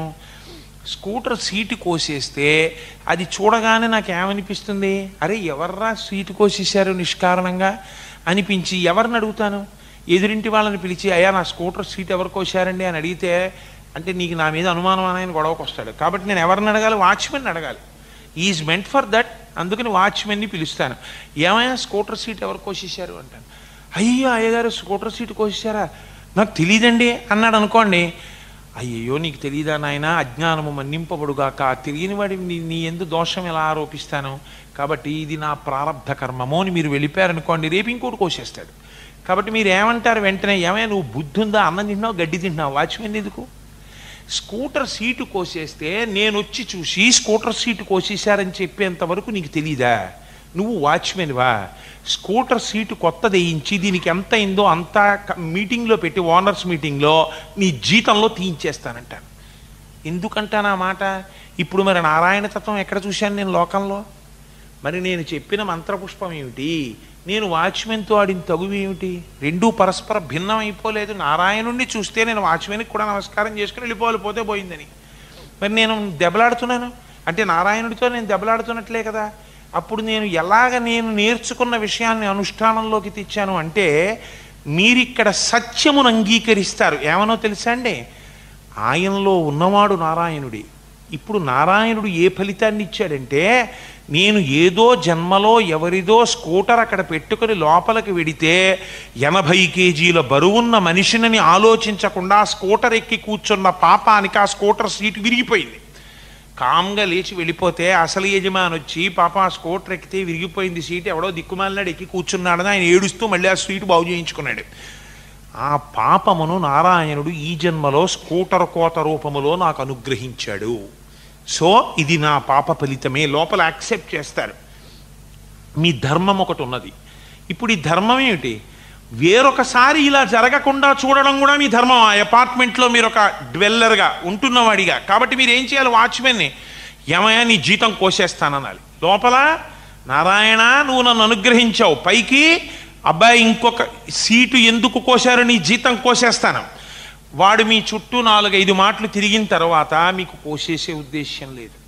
స్కూటర్ సీటు కోసేస్తే అది చూడగానే నాకు ఏమనిపిస్తుంది అరే ఎవర్రా సీటు కోసేశారు నిష్కారణంగా అనిపించి ఎవరిని అడుగుతాను ఎదురింటి వాళ్ళని పిలిచి అయ్యా నా స్కూటర్ సీట్ ఎవరు కోసారండి అని అడిగితే అంటే నీకు నా మీద అనుమానం అని ఆయన గొడవకు వస్తాడు కాబట్టి నేను ఎవరిని అడగాలి వాచ్మెన్ అడగాలి ఈజ్ మెంట్ ఫర్ దట్ అందుకని వాచ్మెన్ని పిలుస్తాను ఏమయ్యా స్కూటర్ సీట్ ఎవరు కోసేశారు అంటాను అయ్యో అయ్యగారు స్కూటర్ సీట్ కోసేశారా నాకు తెలియదండి అన్నాడు అనుకోండి అయ్యయ్యో నీకు తెలియదా నాయన అజ్ఞానము మన్నింపబడుగాక తెలియని వాడి నీ నీ ఎందు దోషం ఎలా ఆరోపిస్తాను కాబట్టి ఇది నా ప్రారంధ కర్మము అని మీరు వెళ్ళిపోయారనుకోండి రేపు ఇంకోటి కోసేస్తాడు కాబట్టి మీరు ఏమంటారు వెంటనే ఏమైనా నువ్వు బుద్ధి ఉందా అన్నం తింటున్నావు గడ్డి తింటున్నావు వాచ్మెన్ ఎందుకు స్కూటర్ సీటు కోసేస్తే నేను వచ్చి చూసి స్కూటర్ సీటు కోసేశారని చెప్పేంత వరకు నీకు తెలీదా నువ్వు వాచ్మెన్వా స్కూటర్ సీటు కొత్తది వేయించి దీనికి ఎంత అయిందో అంతా క- మీటింగ్లో పెట్టి ఓనర్స్ మీటింగ్లో నీ జీతంలో తీయించేస్తానంటాను ఎందుకంటాను ఆ మాట ఇప్పుడు మరి నారాయణ తత్వం ఎక్కడ చూశాను నేను లోకంలో మరి నేను చెప్పిన మంత్రపుష్పం ఏమిటి నేను వాచ్మెన్తో ఆడిన తగువు ఏమిటి రెండూ పరస్పర భిన్నం అయిపోలేదు నారాయణుణ్ణి చూస్తే నేను వాచ్మెన్కి కూడా నమస్కారం చేసుకుని వెళ్ళిపోవాలి పోతే పోయిందని మరి నేను దెబ్బలాడుతున్నాను అంటే నారాయణుడితో నేను దెబ్బలాడుతున్నట్లే కదా అప్పుడు నేను ఎలాగ నేను నేర్చుకున్న విషయాన్ని అనుష్ఠానంలోకి తెచ్చాను అంటే మీరిక్కడ సత్యమును అంగీకరిస్తారు ఏమనో తెలుసా అండి ఆయనలో ఉన్నవాడు నారాయణుడే ఇప్పుడు నారాయణుడు ఏ ఫలితాన్ని ఇచ్చాడంటే నేను ఏదో జన్మలో ఎవరిదో స్కూటర్ అక్కడ పెట్టుకుని లోపలికి వెడితే ఎనభై కేజీల బరువున్న మనిషినని ఆలోచించకుండా ఆ స్కూటర్ ఎక్కి కూర్చున్న పాపానికి ఆ స్కూటర్ సీటు విరిగిపోయింది కామ్గా లేచి వెళ్ళిపోతే అసలు యజమాని వచ్చి పాప ఆ స్కూటర్ ఎక్కితే విరిగిపోయింది సీట్ ఎవడో దిక్కుమాలినాడు ఎక్కి కూర్చున్నాడని ఆయన ఏడుస్తూ మళ్ళీ ఆ సీటు బాగు చేయించుకున్నాడు ఆ పాపమును నారాయణుడు ఈ జన్మలో స్కూటర్ కోత రూపములో నాకు అనుగ్రహించాడు సో ఇది నా పాప ఫలితమే లోపల యాక్సెప్ట్ చేస్తారు మీ ధర్మం ఒకటి ఉన్నది ఇప్పుడు ఈ ధర్మం ఏమిటి వేరొకసారి ఇలా జరగకుండా చూడడం కూడా మీ ధర్మం ఆ అపార్ట్మెంట్లో మీరు ఒక డ్వెల్లర్గా ఉంటున్నవాడిగా కాబట్టి మీరు ఏం చేయాలి వాచ్మెన్ని ఏమయ్యా నీ జీతం కోసేస్తాననాలి లోపల నారాయణ నువ్వు నన్ను అనుగ్రహించావు పైకి అబ్బాయి ఇంకొక సీటు ఎందుకు కోశారు నీ జీతం కోసేస్తాను వాడు మీ చుట్టూ నాలుగైదు మాటలు తిరిగిన తర్వాత మీకు కోసేసే ఉద్దేశ్యం లేదు